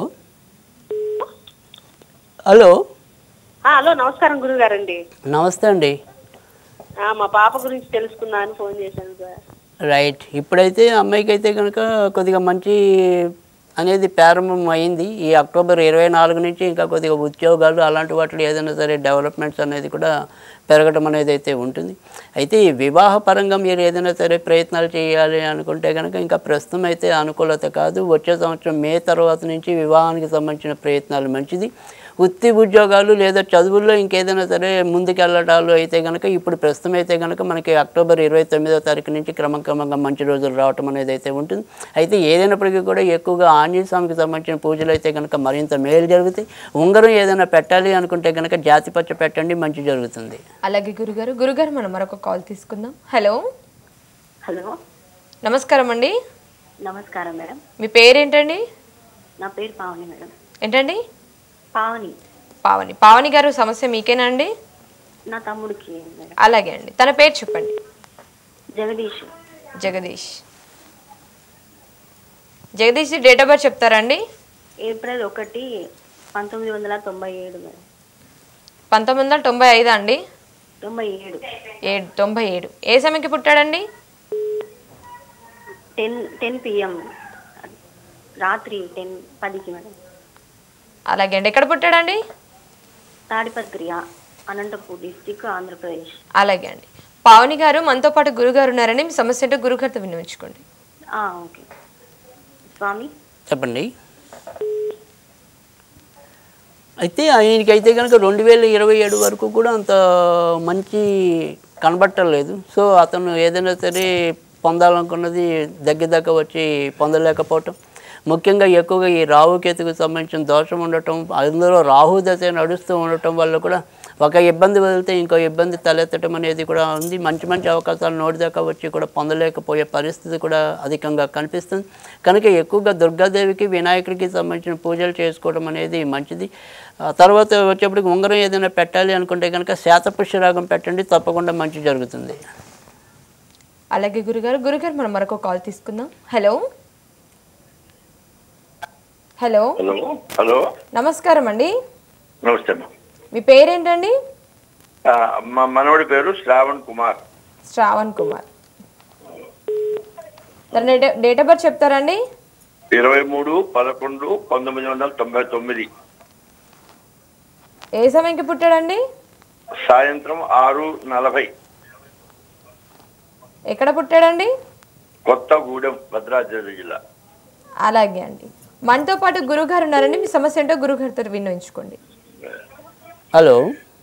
హలో ఆ, హలో నమస్కారం గురుగారండి నమస్తే అండి ఆ, మా పాప గురించి తెలుసుకుందామని ఫోన్ చేశాను సార్ రైట్ ఇప్పుడైతే అమ్మాయికి అయితే కనుక కొద్దిగా మంచి అనేది ప్రారంభం అయింది ఈ అక్టోబర్ ఇరవై నాలుగు నుంచి ఇంకా కొద్దిగా ఉద్యోగాలు అలాంటి వాటిలో ఏదైనా సరే డెవలప్మెంట్స్ అనేది కూడా పెరగడం అనేది అయితే ఉంటుంది అయితే ఈ వివాహ పరంగా మీరు ఏదైనా సరే ప్రయత్నాలు చేయాలి అనుకుంటే కనుక ఇంకా ప్రస్తుతం అయితే అనుకూలత కాదు వచ్చే సంవత్సరం మే తర్వాత నుంచి వివాహానికి సంబంధించిన ప్రయత్నాలు మంచిది వృత్తి ఉద్యోగాలు లేదా చదువుల్లో ఇంకేదైనా సరే ముందుకెళ్ళటాలు అయితే కనుక ఇప్పుడు ప్రస్తుతం అయితే కనుక మనకి అక్టోబర్ ఇరవై తొమ్మిదో తారీఖు నుంచి క్రమక్రమంగా మంచి రోజులు రావటం అనేది అయితే ఉంటుంది అయితే ఏదైనప్పటికీ కూడా ఎక్కువగా ఆంజనేయ స్వామికి సంబంధించిన పూజలు అయితే కనుక మరింత మేలు జరుగుతాయి ఉంగరం ఏదైనా పెట్టాలి అనుకుంటే కనుక జాతిపచ్చ పెట్టండి మంచి జరుగుతుంది అలాగే గురుగారు గురుగారు మనం మరొక కాల్ తీసుకుందాం హలో హలో నమస్కారం అండి నమస్కారం మేడం మీ పేరేంటండి నా పేరు పావని మేడం ఏంటండి పావని పావని పావని గారు సమస్య మీకేనా అండి నా తమ్ముడికి మేడం అలాగే అండి తన పేరు చెప్పండి Jagadish Jagadish Jagadish date of birth చెప్తారా అండి ఏప్రిల్ ఒకటి పంతొమ్మిది వందల తొంభై ఏడు మేడం పంతొమ్మిది వందల తొంభై ఐదా అండి తొంభై ఏడు ఏడు తొంభై ఏడు ఏ సమయంకి పుట్టాడండి టెన్ టెన్ పిఎం రాత్రి టెన్ పదికి మేడం అలాగే అండి ఎక్కడ పుట్టాడండి తాడిపత్రి ఆ- అనంతపూర్ డిస్టిక్ ఆంధ్రప్రదేశ్ అలాగే అండి పావని గారు మనతో పాటు గురుగారు ఉన్నారండి మీ సమస్య ఏంటో గురుగారితో వినిపించుకోండి ఆ, ఓకే స్వామి చెప్పండి అయితే ఆయనకైతే కనుక రెండు వేల ఇరవై ఏడు వరకు కూడా అంత మంచి కనబట్టలేదు సో అతను ఏదైనా సరే పొందాలనుకున్నది దగ్గర దగ్గర వచ్చి పొందలేకపోవటం ముఖ్యంగా ఎక్కువగా ఈ రాహుకేతుకు సంబంధించిన దోషం ఉండటం అందులో రాహు దశ నడుస్తూ ఉండటం వల్ల కూడా ఒక ఇబ్బంది వదిలితే ఇంకో ఇబ్బంది తలెత్తడం అనేది కూడా ఉంది మంచి మంచి అవకాశాలు నోటి దాకా వచ్చి కూడా పొందలేకపోయే పరిస్థితి కూడా అధికంగా కనిపిస్తుంది కనుక ఎక్కువగా దుర్గాదేవికి వినాయకుడికి సంబంధించిన పూజలు చేసుకోవడం అనేది మంచిది ఆ తర్వాత వచ్చేప్పటికి ఉంగరం ఏదైనా పెట్టాలి అనుకుంటే కనుక శాతపుష్యరాగం పెట్టండి తప్పకుండా మంచి జరుగుతుంది అలాగే గురుగారు గురుగారు మనం మరొక కాల్ తీసుకుందాం హలో హలో హలో హలో నమస్కారం అండి నమస్తే అమ్మా మీ పేరేంటండి ఆ, మా మనవడి పేరు శ్రావణ్ కుమార్ శ్రావణ్ కుమార్ తన డేట్ డేట్ ఆఫ్ బర్త్ చెప్తారండి ఇరవై మూడు పదకొండు పంతొమ్మిది వందల తొంభై తొమ్మిది ఏ సమయంకి పుట్టాడండి సాయంత్రం ఆరు నలభై ఎక్కడ పుట్టాడండి కొత్తగూడెం భద్రాద్రి జిల్లా అలాగే అండి మనతో పాటు గురుగారు ఉన్నారండి మీ సమస్య ఏంటో గురుగారితో విన్నవించుకోండి హలో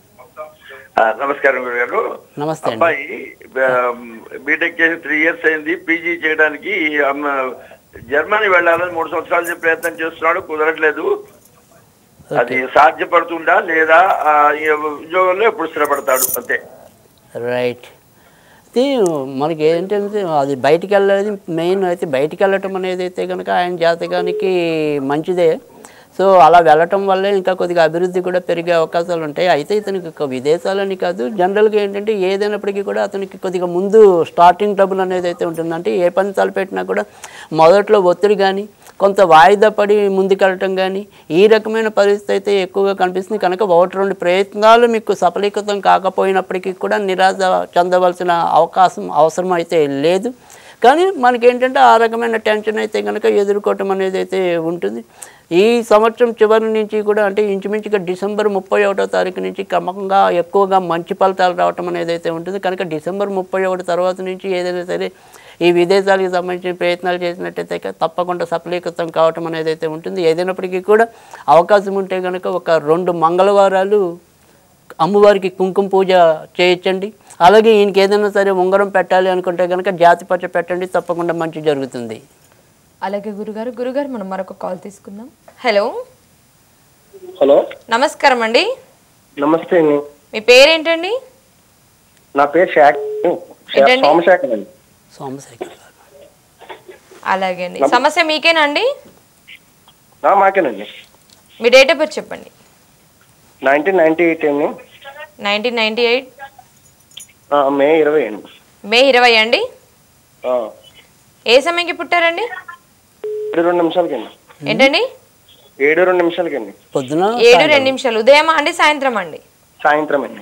ఆ, నమస్కారం గురుగారు నమస్తే అండి అబ్బాయి బీటెక్ చేసి త్రీ ఇయర్స్ అయింది పీజీ చేయడానికి అమ్మ, జర్మనీ వెళ్ళాలని మూడు సంవత్సరాల నుంచి ప్రయత్నం చేస్తున్నాడు కుదరట్లేదు అది సాధ్యపడుతుందా లేదా ఆ, ఈ ఉద్యోగంలో ఎప్పుడు స్థిరపడతాడు అంతే రైట్ అయితే మనకి ఏంటంటే అది బయటికి వెళ్ళేది మెయిన్ అయితే బయటికి వెళ్ళటం అనేది అయితే కనుక ఆయన జాతకానికి మంచిదే సో అలా వెళ్ళటం వల్లే ఇంకా కొద్దిగా అభివృద్ధి కూడా పెరిగే అవకాశాలు ఉంటాయి అయితే ఇతనికి ఒక విదేశాలని కాదు జనరల్గా ఏంటంటే ఏదైనప్పటికీ కూడా అతనికి కొద్దిగా ముందు స్టార్టింగ్ ట్రబుల్ అనేది అయితే ఉంటుంది అంటే ఏ పని తలపెట్టినా కూడా మొదట్లో ఒత్తిడి కానీ కొంత వాయిదా పడి ముందుకెళ్ళటం కానీ ఈ రకమైన పరిస్థితి అయితే ఎక్కువగా కనిపిస్తుంది కనుక ఒకటి రెండు ప్రయత్నాలు మీకు సఫలీకృతం కాకపోయినప్పటికీ కూడా నిరాశ చెందవలసిన అవకాశం అవసరం అయితే లేదు కానీ మనకేంటంటే ఆ రకమైన టెన్షన్ అయితే కనుక ఎదుర్కోవటం అనేది అయితే ఉంటుంది ఈ సంవత్సరం చివరి నుంచి కూడా అంటే ఇంచుమించుగా డిసెంబర్ ముప్పై ఒకటో తారీఖు నుంచి క్రమంగా ఎక్కువగా మంచి ఫలితాలు రావటం అనేది అయితే ఉంటుంది కనుక డిసెంబర్ ముప్పై ఒకటి తర్వాత నుంచి ఏదైనా సరే ఈ విదేశాలకు సంబంధించిన ప్రయత్నాలు చేసినట్టయితే క- తప్పకుండా సఫలీకృతం కావటం అనేది అయితే ఉంటుంది ఏదైనప్పటికీ కూడా అవకాశం ఉంటే కనుక ఒక రెండు మంగళవారాలు అమ్మవారికి కుంకుమ పూజ చేయించండి అలాగే ఈయనకి ఏదైనా సరే ఉంగరం పెట్టాలి అనుకుంటే కనుక జాతి పచ్చ పెట్టండి తప్పకుండా మంచి జరుగుతుంది అలాగే గురుగారు గురుగారు మనం మరొక కాల్ తీసుకుందాం హలో హలో నమస్కారం అండి నమస్తే అండి మీ పేరేంటండి నా పేరు శాఖ ఏంటండి? సోమశేఖర్ అండి సోమశేఖర్ అలాగే అండి సమస్య మీకేనా అండి ఆ, మాకేనండి మీ డేట్ ఆఫ్ బర్త్ చెప్పండి నైన్టీన్ నైన్టీ ఎయిట్ అండి నైన్టీన్ నైన్టీ ఎయిట్ ఆ, మే ఇరవై అండి మే ఇరవై అండి ఆ, ఏ సమయంకి పుట్టారండి ఏడు రెండు నిమిషాలకండి ఏంటండి ఏడు రెండు నిమిషాలకండి పొద్దున ఏడు రెండు నిమిషాలు ఉదయం అండి సాయంత్రం అండి సాయంత్రం అండి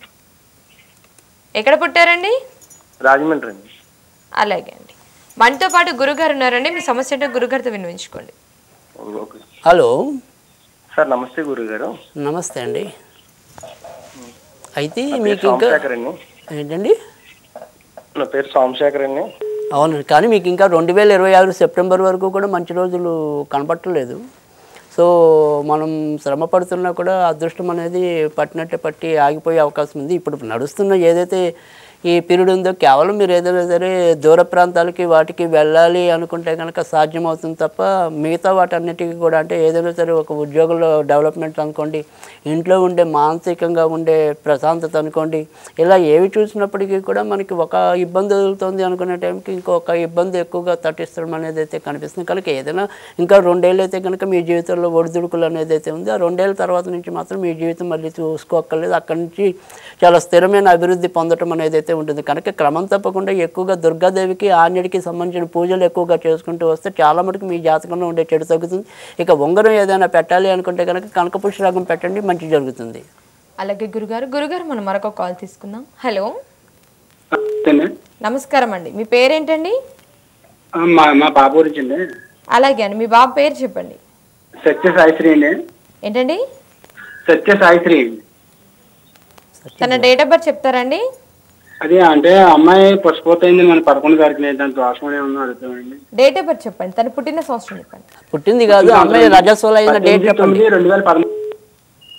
ఎక్కడ పుట్టారండి రాజమండ్రి అండి అలాగే అండి మనతో పాటు గురుగారు ఉన్నారండి మీ సమస్య ఏంటో గురుగారితో వినిపించుకోండి ఓకే హలో సార్ నమస్తే గురుగారు నమస్తే అండి అయితే నా పేరు మీకు ఇంకా సోమశేఖర్ అండి ఏంటండి నా పేరు సోమశేఖర్ అండి అవును కానీ మీకు ఇంకా రెండు వేల ఇరవై ఆరు సెప్టెంబర్ వరకు కూడా మంచి రోజులు కనపట్టలేదు సో మనం శ్రమ పడుతున్నా కూడా అదృష్టం అనేది పట్టినట్టే పట్టి ఆగిపోయే అవకాశం ఉంది ఇప్పుడు నడుస్తున్న ఏదైతే ఈ పీరియడ్ ఉందో కేవలం మీరు ఏదైనా సరే దూర ప్రాంతాలకి వాటికి వెళ్ళాలి అనుకుంటే కనుక సాధ్యమవుతుంది తప్ప మిగతా వాటన్నిటికీ కూడా అంటే ఏదైనా సరే ఒక ఉద్యోగంలో డెవలప్మెంట్ అనుకోండి ఇంట్లో ఉండే మానసికంగా ఉండే ప్రశాంతత అనుకోండి ఇలా ఏవి చూసినప్పటికీ కూడా మనకి ఒక ఇబ్బంది ఎదుగుతుంది అనుకునే టైంకి ఇంకొక ఇబ్బంది ఎక్కువగా తట్టిస్తడం అనేది అయితే కనిపిస్తుంది కనుక ఏదైనా ఇంకా రెండేళ్ళు అయితే కనుక మీ జీవితంలో ఒడిదుడుకులు అనేది అయితే ఉంది ఆ రెండేళ్ళ తర్వాత నుంచి మాత్రం మీ జీవితం మళ్ళీ చూసుకోక్కర్లేదు అక్కడి నుంచి చాలా స్థిరమైన అభివృద్ధి పొందడం అనేది అయితే ఉంటుంది కనుక క్రమం తప్పకుండా ఎక్కువగా దుర్గాదేవికి ఆంజడికి సంబంధించిన పూజలు ఎక్కువగా చేసుకుంటూ వస్తే చాలా మటుకు మీ జాతకంలో ఉండే చెడు తగ్గుతుంది ఇక ఉంగరం ఏదైనా పెట్టాలి అనుకుంటే కనుక కనకపుష్పరాగం పెట్టండి మంచి జరుగుతుంది అలాగే గురుగారు గురుగారు మనం మరొక కాల్ తీసుకుందాం హలో నమస్తేనే. నమస్కారం అండి మీ పేరేంటండి ఆ, మా మా పాప గురించి అండి అలాగే అండి మీ బాబు పేరు చెప్పండి సత్య సాయిశ్రీ అండి ఏంటండి సత్య సాయిశ్రీ అండి తన డేట్ ఆఫ్ బర్త్ చెప్తారండి అది అంటే అమ్మాయి పుష్పోతైంది మన పదకొండు తారీఖున దాని దోషం ఏమన్నా అడుగుతామండి డేట్ ఆఫ్ బర్త్ చెప్పండి తన పుట్టిన సంవత్సరం చెప్పండి పుట్టింది కాదు అమ్మాయి రజస్వల అయిన డేట్ చెప్పండి తొమ్మిది రెండు వేల పదమూడు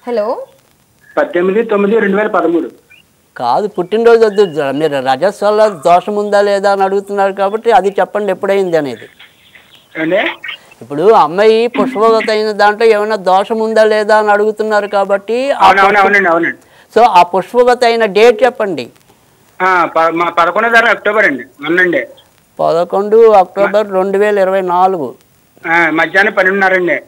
హలో పద్దెనిమిది తొమ్మిది రెండు వేల పదమూడు కాదు పుట్టినరోజు వద్దు మీరు రజస్వల్ల దోషం ఉందా లేదా అని అడుగుతున్నారు కాబట్టి అది చెప్పండి ఎప్పుడైంది అనేది అంటే ఇప్పుడు అమ్మాయి పుష్పవత అయిన దాంట్లో ఏమైనా దోషం ఉందా లేదా అని అడుగుతున్నారు కాబట్టి ఆ అవును అవును పుష్ప- అవునండి అవునండి సో ఆ పుష్పవత అయిన డేట్ చెప్పండి ఆ, ప- మా పదకొండో తారీఖు అక్టోబర్ అండి మొన్నండి పదకొండు అక్టోబర్ రెండు వేల ఇరవై నాలుగు ఆ, మధ్యాహ్నం పన్నెండున్నర అండి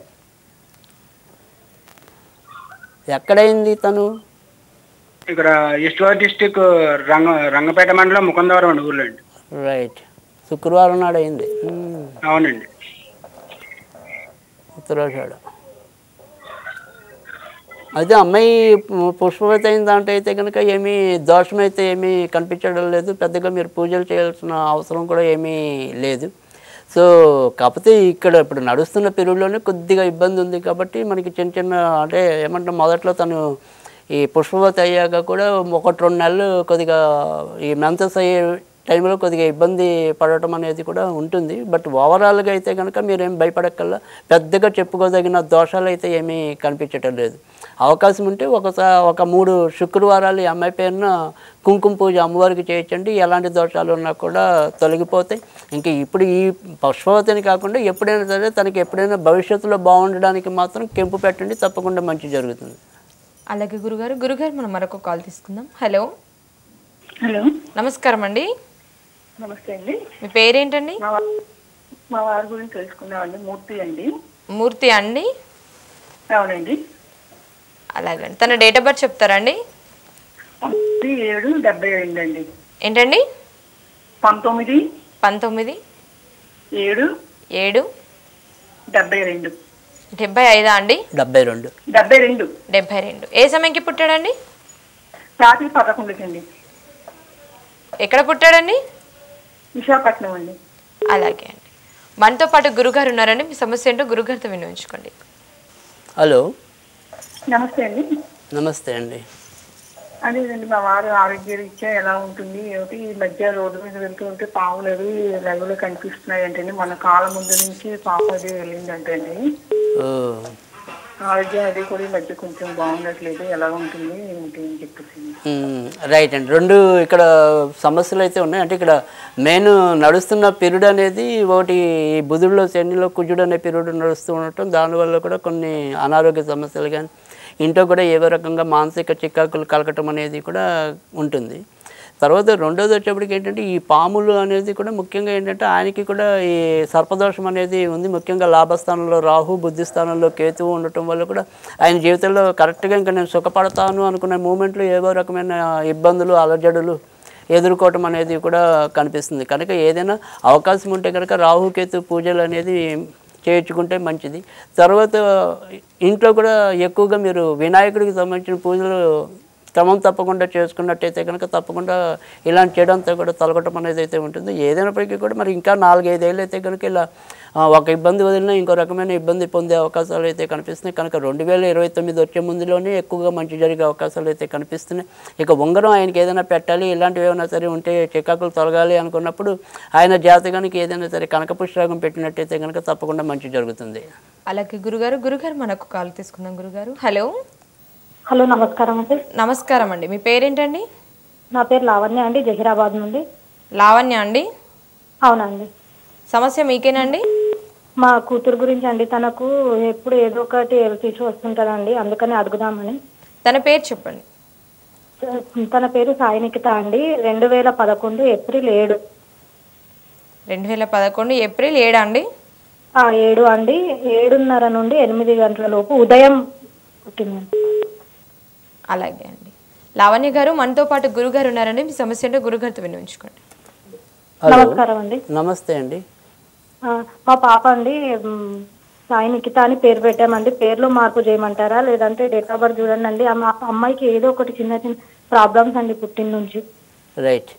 ఎక్కడైంది తను ఇక్కడ ఈస్ట్ గోదావరి డిస్టిక్ రంగ రంగపేట మండలం ముకుందవరం అండి ఊర్లో అండి రైట్ శుక్రవారం నాడు అయింది మ్మ్. అవునండి ఉత్తరాషాఢ అయితే అమ్మాయి పు- పుష్పవతి అయిన దాంట్లో అయితే కనుక ఏమీ దోషం అయితే ఏమీ కనిపించడం లేదు పెద్దగా మీరు పూజలు చేయాల్సిన అవసరం కూడా ఏమీ లేదు సో కాకపోతే ఇక్కడ ఇప్పుడు నడుస్తున్న పీరియడ్లోనే కొద్దిగా ఇబ్బంది ఉంది కాబట్టి మనకి చిన్న చిన్న అంటే ఏమంటాం మొదట్లో తను ఈ పుష్పవతి అయ్యాక కూడా ఒకటి రెండు నెలలు కొద్దిగా ఈ మెంతస్ అయ్యే టైంలో కొద్దిగా ఇబ్బంది పడటం అనేది కూడా ఉంటుంది బట్ ఓవరాల్గా అయితే కనుక మీరేం భయపడక్కల్లా పెద్దగా చెప్పుకోదగిన దోషాలు అయితే ఏమీ కనిపించటం లేదు అవకాశం ఉంటే ఒకసారి ఒక మూడు శుక్రవారాలు ఈ అమ్మాయి పేరున కుంకుమ పూజ అమ్మవారికి చేయించండి ఎలాంటి దోషాలు ఉన్నా కూడా తొలగిపోతాయి ఇంకా ఇప్పుడు ఈ పుష్పవతిని కాకుండా ఎప్పుడైనా సరే తనకి ఎప్పుడైనా భవిష్యత్తులో బాగుండడానికి మాత్రం కెంపు పెట్టండి తప్పకుండా మంచి జరుగుతుంది అలాగే గురుగారు గురుగారు మనం మరొక కాల్ తీసుకుందాం హలో హలో నమస్కారం అండి నమస్తే అండి మీ పేరేంటండి మా వా- మా వారి గురించి తెలుసుకుందామండి మూర్తి అండి మూర్తి అండి అవునండి అలాగండి తన డేట్ ఆఫ్ బర్త్ చెప్తారా అండి ఇది ఏడు డెబ్బై రెండు అండి ఏంటండి పంతొమ్మిది పంతొమ్మిది ఏడు ఏడు డెబ్బై రెండు డెబ్బై ఐదా అండి డెబ్బై రెండు డెబ్బై రెండు డెబ్బై రెండు ఏ సమయంకి పుట్టాడండి రాత్రి పదకొండుకి అండి ఎక్కడ పుట్టాడండి విశాఖపట్నం అండి అలాగే అండి మనతో పాటు గురుగారు ఉన్నారండి మీ సమస్య ఏంటో గురుగారితో వినియోగించుకోండి హలో నమస్తే అండి నమస్తే అండి అదేనండి మా వారు ఆరోగ్య రీత్యా ఎలా ఉంటుంది ఏమిటి ఈ మధ్య రోడ్డు మీద వెళ్తూ ఉంటే పాములు అవి లైవ్లో కనిపిస్తున్నాయి అంటే మన కాళ్ళ ముందు నుంచి పాము అది వెళ్ళిందంటండి ఓ, ఆరోగ్యం అది కూడా ఈ మధ్య కొంచెం బాగుండట్లేదు ఎలా ఉంటుంది ఏంటి అని చెప్పేసి మ్మ్, రైట్ అండి రెండు ఇక్కడ సమస్యలు అయితే ఉన్నాయి అంటే ఇక్కడ మెయిన్ నడుస్తున్న పీరియడ్ అనేది ఒకటి ఈ బుధుడిలో శనిలో కుజుడు అనే పీరియడ్ నడుస్తూ ఉండటం దానివల్ల కూడా కొన్ని అనారోగ్య సమస్యలు కానీ ఇంట్లో కూడా ఏదో రకంగా మానసిక చికాకులు కలగటం అనేది కూడా ఉంటుంది తర్వాత రెండోది వచ్చేప్పటికి ఏంటంటే ఈ పాములు అనేది కూడా ముఖ్యంగా ఏంటంటే ఆయనకి కూడా ఈ సర్పదోషం అనేది ఉంది ముఖ్యంగా లాభస్థానంలో రాహు బుద్ధి స్థానంలో కేతువు ఉండటం వల్ల కూడా ఆయన జీవితంలో కరెక్ట్గా ఇంకా నేను సుఖపడతాను అనుకునే మూమెంట్లో ఏదో రకమైన ఇబ్బందులు అలజడులు ఎదుర్కోవటం అనేది కూడా కనిపిస్తుంది కనుక ఏదైనా అవకాశం ఉంటే కనుక రాహుకేతు పూజలు అనేది చేయించుకుంటే మంచిది తర్వాత ఇంట్లో కూడా ఎక్కువగా మీరు వినాయకుడికి సంబంధించిన పూజలు క్రమం తప్పకుండా చేసుకున్నట్టయితే కనుక తప్పకుండా ఇలాంటి చేయడంతో కూడా తొలగటం అనేది అయితే ఉంటుంది ఏదైనప్పటికీ కూడా మరి ఇంకా నాలుగైదేళ్ళు అయితే కనుక ఇలా ఆ, ఒక ఇబ్బంది వదిలినా ఇంకో రకమైన ఇబ్బంది పొందే అవకాశాలు అయితే కనిపిస్తున్నాయి కనుక రెండు వేల ఇరవై తొమ్మిది వచ్చే ముందులోనే ఎక్కువగా మంచి జరిగే అవకాశాలు అయితే కనిపిస్తున్నాయి ఇక ఉంగరం ఆయనకి ఏదైనా పెట్టాలి ఇలాంటివి ఏమైనా సరే ఉంటే చికాకులు తొలగాలి అనుకున్నప్పుడు ఆయన జాతకానికి ఏదైనా సరే కనక పుష్పరాగం పెట్టినట్టయితే కనుక తప్పకుండా మంచి జరుగుతుంది అలాగే గురుగారు గురుగారు మనకు కాల్ తీసుకుందాం గురుగారు హలో హలో నమస్కారం అండి నమస్కారం అండి మీ పేరేంటండి నా పేరు లావణ్య అండి జహీరాబాద్ నుండి లావణ్య అండి అవునండి సమస్య మీకేనండి మా కూతురు గురించి అండి తనకు ఎప్పుడు ఏదో ఒకటి హెల్త్ ఇష్యూ వస్తుంటుందండి అందుకని అడుగుదామని తన పేరు చెప్పండి తన పేరు సాయి నిఖిత అండి రెండు వేల పదకొండు ఏప్రిల్ ఏడు రెండు వేల పదకొండు ఏప్రిల్ ఏడా అండి ఆ, ఏడు అండి ఏడున్నర నుండి ఎనిమిది గంటల లోపు ఉదయం పుట్టిందండి అలాగే అండి లావణ్య గారు మనతో పాటు గురుగారు ఉన్నారండి మీ సమస్య ఏంటో గురుగారితో వినియోగించుకోండి హలో నమస్కారం అండి నమస్తే అండి ఆ, మా పాప అండి మ్, సాయి నిఖిత అని పేరు పెట్టామండి పేరులో మార్పు చేయమంటారా లేదంటే డేట్ ఆఫ్ బర్త్ చూడండి అండి ఆ మా అమ్మాయికి ఏదో ఒకటి చిన్న చిన్న ప్రాబ్లమ్స్ అండి పుట్టిన నుంచి రైట్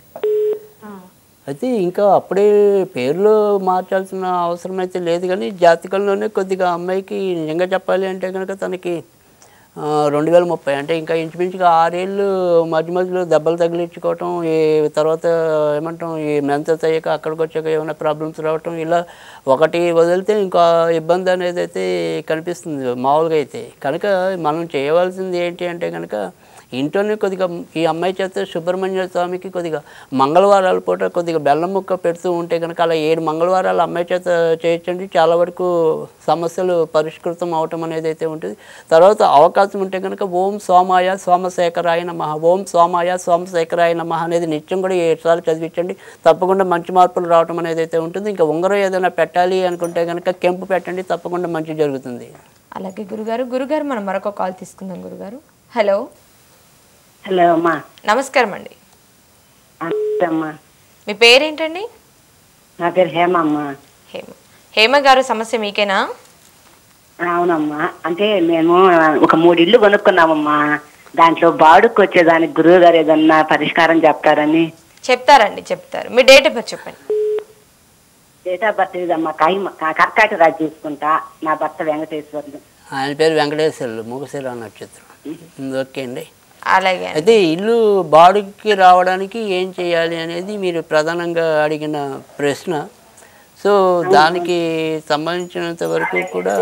అయితే ఇంకా అప్పుడే పేర్లు మార్చాల్సిన అవసరం అయితే లేదు కానీ జాతకంలోనే కొద్దిగా అమ్మాయికి నిజంగా చెప్పాలి అంటే కనుక తనకి ఆ, రెండు వేల ముప్పై అంటే ఇంకా ఇంచుమించుగా ఆరేళ్ళు మధ్య మధ్యలో దెబ్బలు తగిలించుకోవటం ఈ తర్వాత ఏమంటాం ఈ మెంతస్ అయ్యాక అక్కడికి వచ్చాక ఏమైనా ప్రాబ్లమ్స్ రావటం ఇలా ఒకటి వదిలితే ఇంకా ఇబ్బంది అనేది అయితే కనిపిస్తుంది మామూలుగా అయితే కనుక మనం చేయవలసింది ఏంటి అంటే కనుక ఇంట్లోనే కొద్దిగా ఈ అమ్మాయి చేత సుబ్రహ్మణ్య స్వామికి కొద్దిగా మంగళవారాల పూట కొద్దిగా బెల్లం ముక్క పెడుతూ ఉంటే కనుక అలా ఏడు మంగళవారాలు అమ్మాయి చేత చేయొచ్చండి చాలా వరకు సమస్యలు పరిష్కృతం అవటం అనేది అయితే ఉంటుంది తర్వాత అవకాశం ఉంటే కనుక ఓం సోమాయ సోమశేఖరాయ నమః ఓం సోమాయ సోమశేఖరాయ నమః అనేది నిత్యం కూడా ఏడు సార్లు చదివించండి తప్పకుండా మంచి మార్పులు రావటం అనేది అయితే ఉంటుంది ఇంకా ఉంగరం ఏదైనా పెట్టాలి అనుకుంటే కనుక కెంపు పెట్టండి తప్పకుండా మంచి జరుగుతుంది అలాగే గురుగారు గురుగారు మనం మరొక కాల్ తీసుకుందాం గురుగారు హలో హలో అమ్మా నమస్కారం అండి నమస్తే అమ్మా మీ పేరేంటండి నా పేరు హేమ అమ్మా హేమ హేమ గారు సమస్య మీకేనా అవునమ్మా అంటే మేము ఒక మూడు ఇల్లు కొనుక్కున్నామమ్మా దాంట్లో బాడుకు వచ్చేదానికి గురువు గారు ఏదన్నా పరిష్కారం చెప్తారని చెప్తారండి చెప్తారు మీ డేట్ ఆఫ్ బర్త్ చెప్పండి డేట్ ఆఫ్ బర్త్ ఇదమ్మా కైమ కర్కాట రాజు చూసుకుంటా నా భర్త వెంకటేశ్వర్లు ఆయన పేరు వెంకటేశ్వర్లు ముగశిర నక్షత్రం ఓకే అండి అలాగే అయితే ఇల్లు బాడుకి రావడానికి ఏం చేయాలి అనేది మీరు ప్రధానంగా అడిగిన ప్రశ్న సో దానికి సంబంధించినంత వరకు కూడా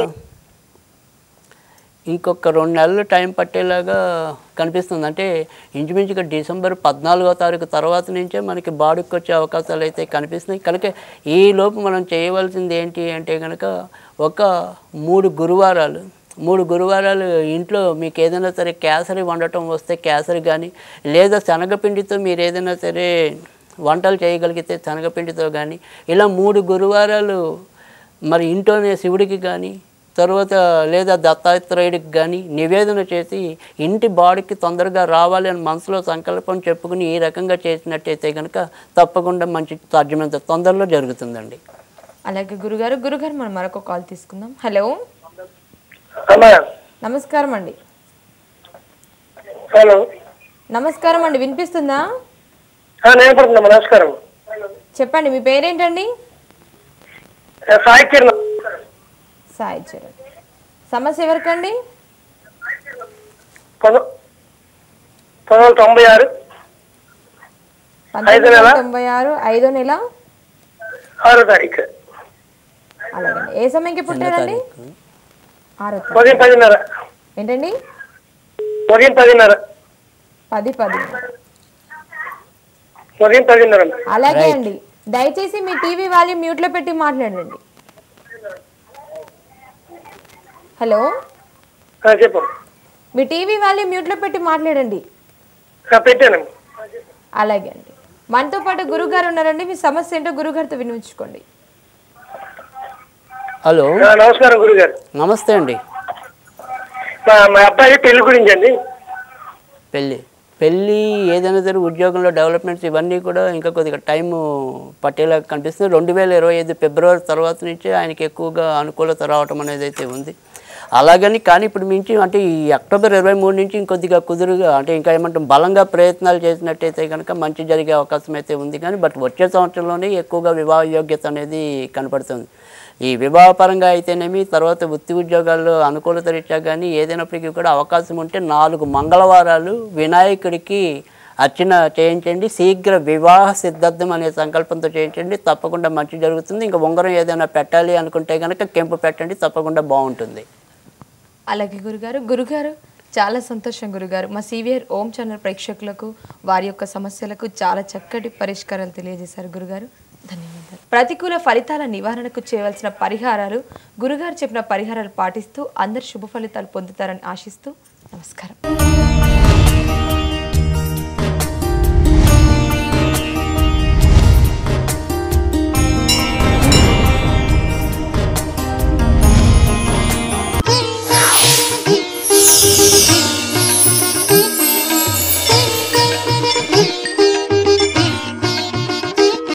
ఇంకొక రెండు నెలలు టైం పట్టేలాగా కనిపిస్తుంది అంటే ఇంచుమించుగా డిసెంబర్ పద్నాలుగో తారీఖు తర్వాత నుంచే మనకి బాడుకి వచ్చే అవకాశాలు అయితే కనిపిస్తున్నాయి కనుక ఈ లోపు మనం చేయవలసింది ఏంటి అంటే కనుక ఒక మూడు గురువారాలు మూడు గురువారాలు ఇంట్లో మీకు ఏదైనా సరే కేసరి వండటం వస్తే కేసరి కానీ లేదా శనగపిండితో మీరు ఏదైనా సరే వంటలు చేయగలిగితే శనగపిండితో కానీ ఇలా మూడు గురువారాలు మరి ఇంట్లోనే శివుడికి కానీ తర్వాత లేదా దత్తాత్రేయుడికి కానీ నివేదన చేసి ఇంటి బాడీకి తొందరగా రావాలి అని మనసులో సంకల్పం చెప్పుకుని ఈ రకంగా చేసినట్టయితే కనుక తప్పకుండా మంచి సాధ్యమైనంత తొందరలో జరుగుతుందండి అలాగే గురుగారు గురుగారు మనం మరొక కాల్ తీసుకుందాం హలో నమస్కారం అండి హలో నమస్కారం అండి వినిపిస్తుందా నేను పడుతుందమ్మా నమస్కారం చెప్పండి మీ పేరేంటండి సాయి కిరణ్ సాయి చరణ్ సమస్య ఎవరికండి పంతొమ్మిది వందల తొంభై ఆరు పంతొమ్మిది వందల తొంభై ఆరు ఐదో నెల ఆరో తారీఖు అలాగే ఏ సమయంకి పుట్టారండి ఆరో తారీఖు. ఉదయం పదిన్నర ఏంటండి ఉదయం పదిన్నర పది పది ఉదయం పదిన్నర అలాగే అండి దయచేసి మీ టీవీ వాల్యూమ్ మ్యూట్ లో పెట్టి మాట్లాడండి హలో చెప్పు మీ టీవీ వాల్యూమ్ మ్యూట్ లో పెట్టి మాట్లాడండి పెట్టాను అలాగే అండి మనతో పాటు గురువు గారు ఉన్నారండి మీ సమస్య ఏంటో గురుగారితో వినిపించుకోండి హలో నమస్కారం గురుగారు నమస్తే అండి మా మా అబ్బాయి పెళ్లి గురించి అండి పెళ్ళి పెళ్ళి ఏదైనా సరే ఉద్యోగంలో డెవలప్మెంట్స్ ఇవన్నీ కూడా ఇంకా కొద్దిగా టైం పట్టేలా కనిపిస్తుంది రెండు వేల ఇరవై ఐదు ఫిబ్రవరి తర్వాత నుంచే ఆయనకి ఎక్కువగా అనుకూలత రావటం అనేది అయితే ఉంది అలాగని కానీ ఇప్పుడు మించి అంటే ఈ అక్టోబర్ ఇరవై మూడు నుంచి ఇంకొద్దిగా కుదురుగా అంటే ఇంకా ఏమంటాం బలంగా ప్రయత్నాలు చేసినట్టయితే కనుక మంచి జరిగే అవకాశం అయితే ఉంది కానీ బట్ వచ్చే సంవత్సరంలోనే ఎక్కువగా వివాహ యోగ్యత అనేది కనపడుతుంది ఈ వివాహపరంగా అయితేనేమి తర్వాత వృత్తి ఉద్యోగాల్లో అనుకూలత రీత్యా కానీ ఏదైనప్పటికీ కూడా అవకాశం ఉంటే నాలుగు మంగళవారాలు వినాయకుడికి అర్చన చేయించండి శీఘ్ర వివాహ సిద్ధార్థం అనే సంకల్పంతో చేయించండి తప్పకుండా మంచి జరుగుతుంది ఇంకా ఉంగరం ఏదైనా పెట్టాలి అనుకుంటే కనుక కెంపు పెట్టండి తప్పకుండా బాగుంటుంది అలాగే గురుగారు గురుగారు చాలా సంతోషం గురుగారు మా సీవియర్ ఓం ఛానల్ ప్రేక్షకులకు వారి యొక్క సమస్యలకు చాలా చక్కటి పరిష్కారాలు తెలియజేశారు గురుగారు ధన్యవాదాలు ప్రతికూల ఫలితాల నివారణకు చేయవలసిన పరిహారాలు గురుగారు చెప్పిన పరిహారాలు పాటిస్తూ అందరు శుభ ఫలితాలు పొందుతారని ఆశిస్తూ నమస్కారం